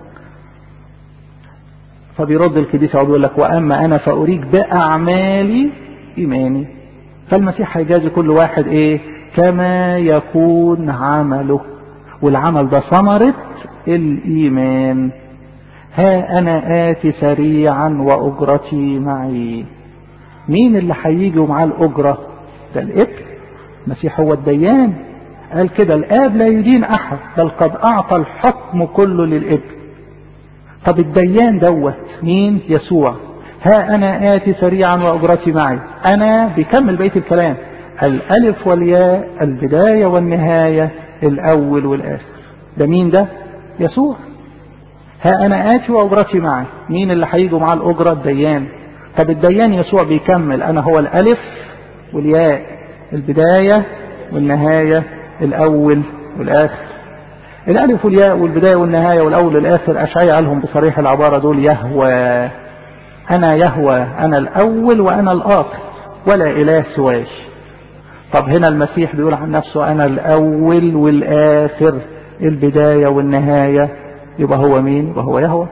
فبيرد القديس يقعد يقول لك واما انا فاريك باعمالي ايماني فالمسيح هيجازي كل واحد ايه كما يكون عمله والعمل ده ثمرة الايمان ها انا اتي سريعا واجرتي معي مين اللي هيجي ومعاه الأجرة ده الابن المسيح هو الديان قال كده الآب لا يدين أحد بل قد أعطى الحكم كله للابن طب الديان دوت مين يسوع ها أنا آتي سريعا وأجرتي معي أنا بيكمل بيت الكلام الألف والياء البداية والنهاية الأول والآخر ده مين ده يسوع ها أنا آتي وأجرتي معي مين اللي هيجوا مع الأجرة الديان طب الديان يسوع بيكمل أنا هو الألف والياء البداية والنهاية الأول والآخر الألف والياء والبداية والنهاية والأول والآخر أشعي قالهم بصريح العبارة دول يهوى أنا يهوى أنا الأول وأنا الآخر ولا إله سواي طب هنا المسيح بيقول عن نفسه أنا الأول والآخر البداية والنهاية يبقى هو مين يبقى هو يهوى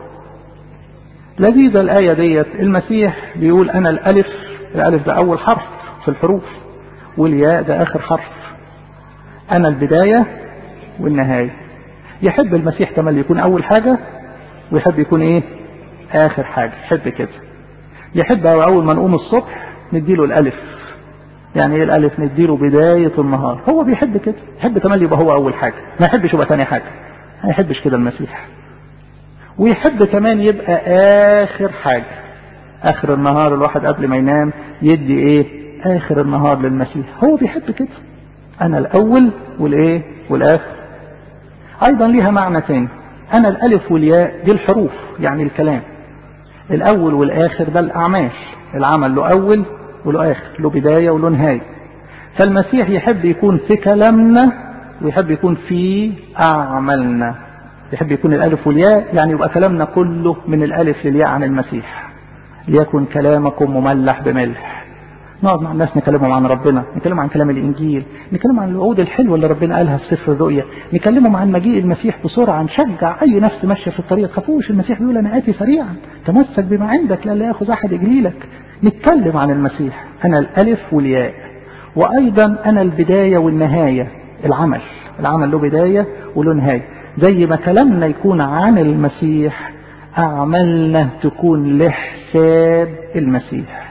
لذيذة الآية ديت المسيح بيقول أنا الألف الألف ده أول حرف في الحروف والياء ده آخر حرف أنا البداية والنهاية يحب المسيح كمان يكون أول حاجة ويحب يكون إيه آخر حاجة يحب كده يحب أول ما نقوم الصبح نديله الألف يعني ايه الالف نديله بداية النهار هو بيحب كده يحب كمان يبقى هو اول حاجة ما يحبش يبقى تاني حاجة ما يحبش كده المسيح ويحب كمان يبقى اخر حاجة اخر النهار الواحد قبل ما ينام يدي ايه اخر النهار للمسيح هو بيحب كده انا الاول والايه والاخر ايضا ليها معنى تاني انا الالف والياء دي الحروف يعني الكلام الاول والاخر ده الاعمال العمل له اول وله آخر له بداية وله نهاية فالمسيح يحب يكون في كلامنا ويحب يكون في أعمالنا يحب يكون الألف والياء يعني يبقى كلامنا كله من الألف للياء عن المسيح ليكن كلامكم مملح بملح نقعد مع الناس نكلمهم عن ربنا نكلمهم عن كلام الإنجيل نكلمهم عن الوعود الحلوة اللي ربنا قالها في سفر الرؤيا نكلمهم عن مجيء المسيح بسرعة نشجع أي نفس ماشية في الطريق خافوش المسيح بيقول أنا آتي سريعا تمسك بما عندك لا يأخذ أحد يجليلك نتكلم عن المسيح أنا الألف والياء وأيضا أنا البداية والنهاية العمل العمل له بداية وله نهاية زي ما كلامنا يكون عن المسيح أعمالنا تكون لحساب المسيح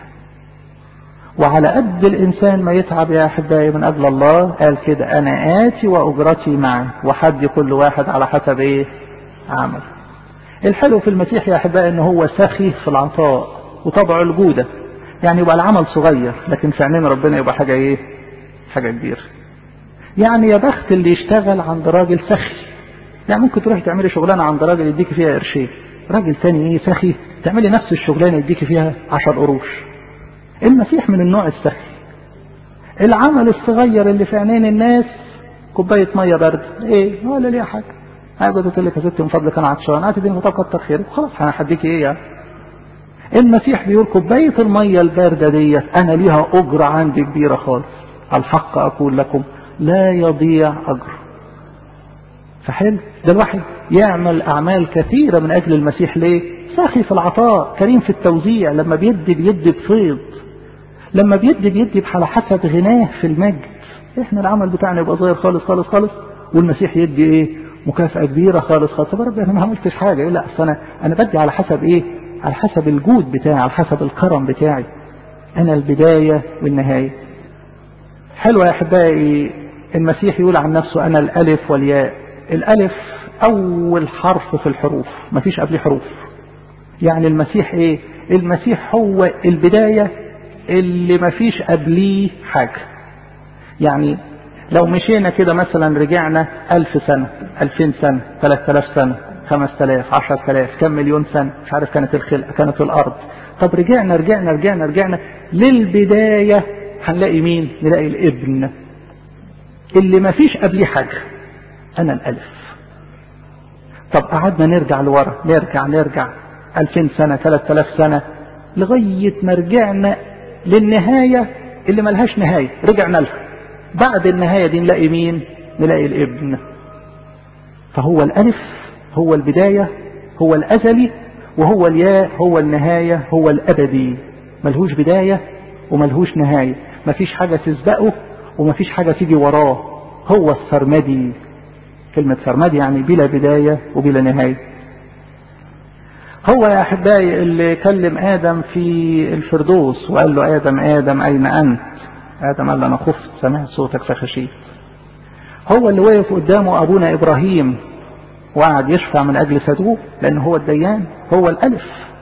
وعلى قد الإنسان ما يتعب يا أحبائي من أجل الله قال كده أنا آتي وأجرتي معه وحد كل واحد على حسب إيه عمل الحلو في المسيح يا أحبائي إن هو سخي في العطاء وطبعه الجودة يعني يبقى العمل صغير لكن في عينين ربنا يبقى حاجة ايه حاجة كبيرة يعني يا بخت اللي يشتغل عند راجل سخي يعني ممكن تروحي تعملي شغلانة عند راجل يديكي فيها قرشين راجل تاني ايه سخي تعملي نفس الشغلانة يديكي فيها عشر قروش المسيح من النوع السخي العمل الصغير اللي في عينين الناس كوباية مية برد ايه ولا ليها حاجة قاعدة تقول لك يا ستي من فضلك انا عطشان قاعدة تديني طب كتر خيرك خلاص انا هديكي ايه يعني المسيح بيقول كوباية المية الباردة ديت أنا ليها أجرة عندي كبيرة خالص الحق أقول لكم لا يضيع أجر فحلو ده الواحد يعمل أعمال كثيرة من أجل المسيح ليه ساخي في العطاء كريم في التوزيع لما بيدي بيدي بفيض لما بيدي بيدي على حسب غناه في المجد احنا العمل بتاعنا يبقى صغير خالص خالص خالص والمسيح يدي ايه مكافأة كبيرة خالص خالص طب ربي انا ما عملتش حاجة ايه لا اصل انا انا بدي على حسب ايه على حسب الجود بتاعي على حسب الكرم بتاعي أنا البداية والنهاية حلوة يا أحبائي المسيح يقول عن نفسه أنا الألف والياء الألف أول حرف في الحروف مفيش قبليه حروف يعني المسيح إيه المسيح هو البداية اللي مفيش قبليه حاجة يعني لو مشينا كده مثلا رجعنا ألف سنة ألفين سنة ثلاثة آلاف سنة خمس تلاف عشر تلاف كم مليون سنة مش عارف كانت الخلقة كانت الأرض طب رجعنا رجعنا رجعنا رجعنا للبداية هنلاقي مين نلاقي الابن اللي ما فيش قبليه حاجة أنا الألف طب قعدنا نرجع لورا نرجع نرجع ألفين سنة ثلاثة آلاف سنة لغاية ما رجعنا للنهاية اللي ملهاش نهاية رجعنا لها بعد النهاية دي نلاقي مين نلاقي الابن فهو الألف هو البداية هو الأزلي وهو الياء هو النهاية هو الأبدي ملهوش بداية وملهوش نهاية مفيش حاجة تسبقه ومفيش حاجة تيجي وراه هو السرمدي كلمة سرمدي يعني بلا بداية وبلا نهاية هو يا أحبائي اللي كلم آدم في الفردوس وقال له آدم آدم أين أنت آدم قال له أنا خفت سمعت صوتك فخشيت هو اللي وقف قدامه أبونا إبراهيم وقعد يشفع من أجل سدوه لأن هو الديان هو الألف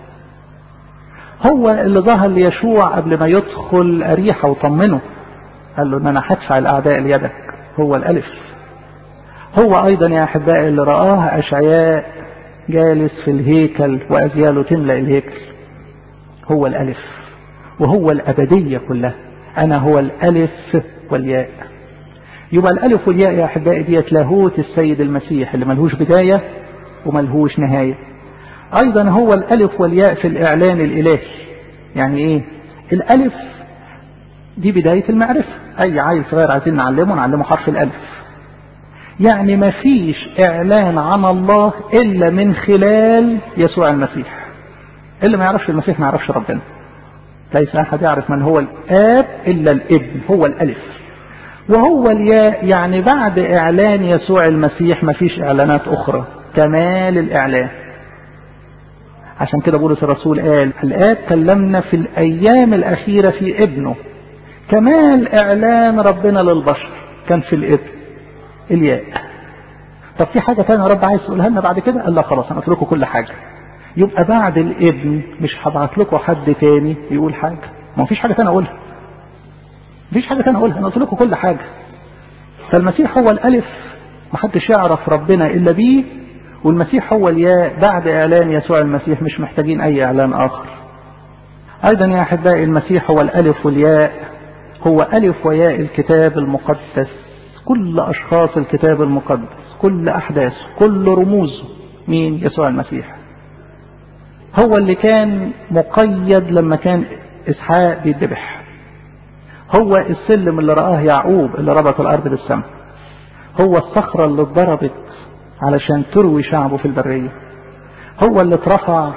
هو اللي ظهر ليشوع قبل ما يدخل أريحة وطمنه قال له إن أنا هدفع الأعداء ليدك هو الألف هو أيضا يا أحبائي اللي رآه أشعياء جالس في الهيكل وأزياله تملأ الهيكل هو الألف وهو الأبدية كلها أنا هو الألف والياء يبقى الألف والياء يا أحبائي ديت لاهوت السيد المسيح اللي ملهوش بداية وملهوش نهاية أيضا هو الألف والياء في الإعلان الإلهي يعني إيه الألف دي بداية المعرفة أي عيل صغير عايزين نعلمه نعلمه حرف الألف يعني ما فيش إعلان عن الله إلا من خلال يسوع المسيح اللي ما يعرفش المسيح ما يعرفش ربنا ليس أحد يعرف من هو الآب إلا الابن هو الألف وهو الياء يعني بعد إعلان يسوع المسيح ما فيش إعلانات أخرى كمال الإعلان عشان كده بولس الرسول قال الآب كلمنا في الأيام الأخيرة في ابنه كمال إعلان ربنا للبشر كان في الابن الياء طب في حاجة تانية رب عايز تقولها لنا بعد كده قال لا خلاص أنا قلت لكم كل حاجة يبقى بعد الابن مش هبعت لكم حد تاني يقول حاجة ما فيش حاجة تانية أقولها مفيش حاجة تانية أقولها أنا قلت لكم كل حاجة فالمسيح هو الألف محدش يعرف ربنا إلا بيه والمسيح هو الياء بعد إعلان يسوع المسيح مش محتاجين أي إعلان آخر أيضا يا أحبائي المسيح هو الألف والياء هو ألف وياء الكتاب المقدس كل أشخاص الكتاب المقدس كل أحداثه كل رموزه مين يسوع المسيح هو اللي كان مقيد لما كان إسحاق بيذبح هو السلم اللي رآه يعقوب اللي ربط الأرض بالسماء هو الصخرة اللي اتضربت علشان تروي شعبه في البرية هو اللي اترفع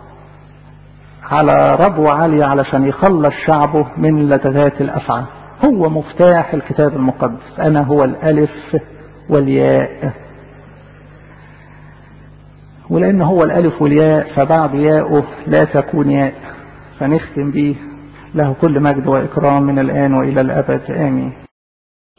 على ربو عالية علشان يخلص شعبه من لدغات الأفعى هو مفتاح الكتاب المقدس أنا هو الألف والياء ولأن هو الألف والياء فبعد ياءه لا تكون ياء فنختم به له كل مجد وإكرام من الآن وإلى الأبد آمين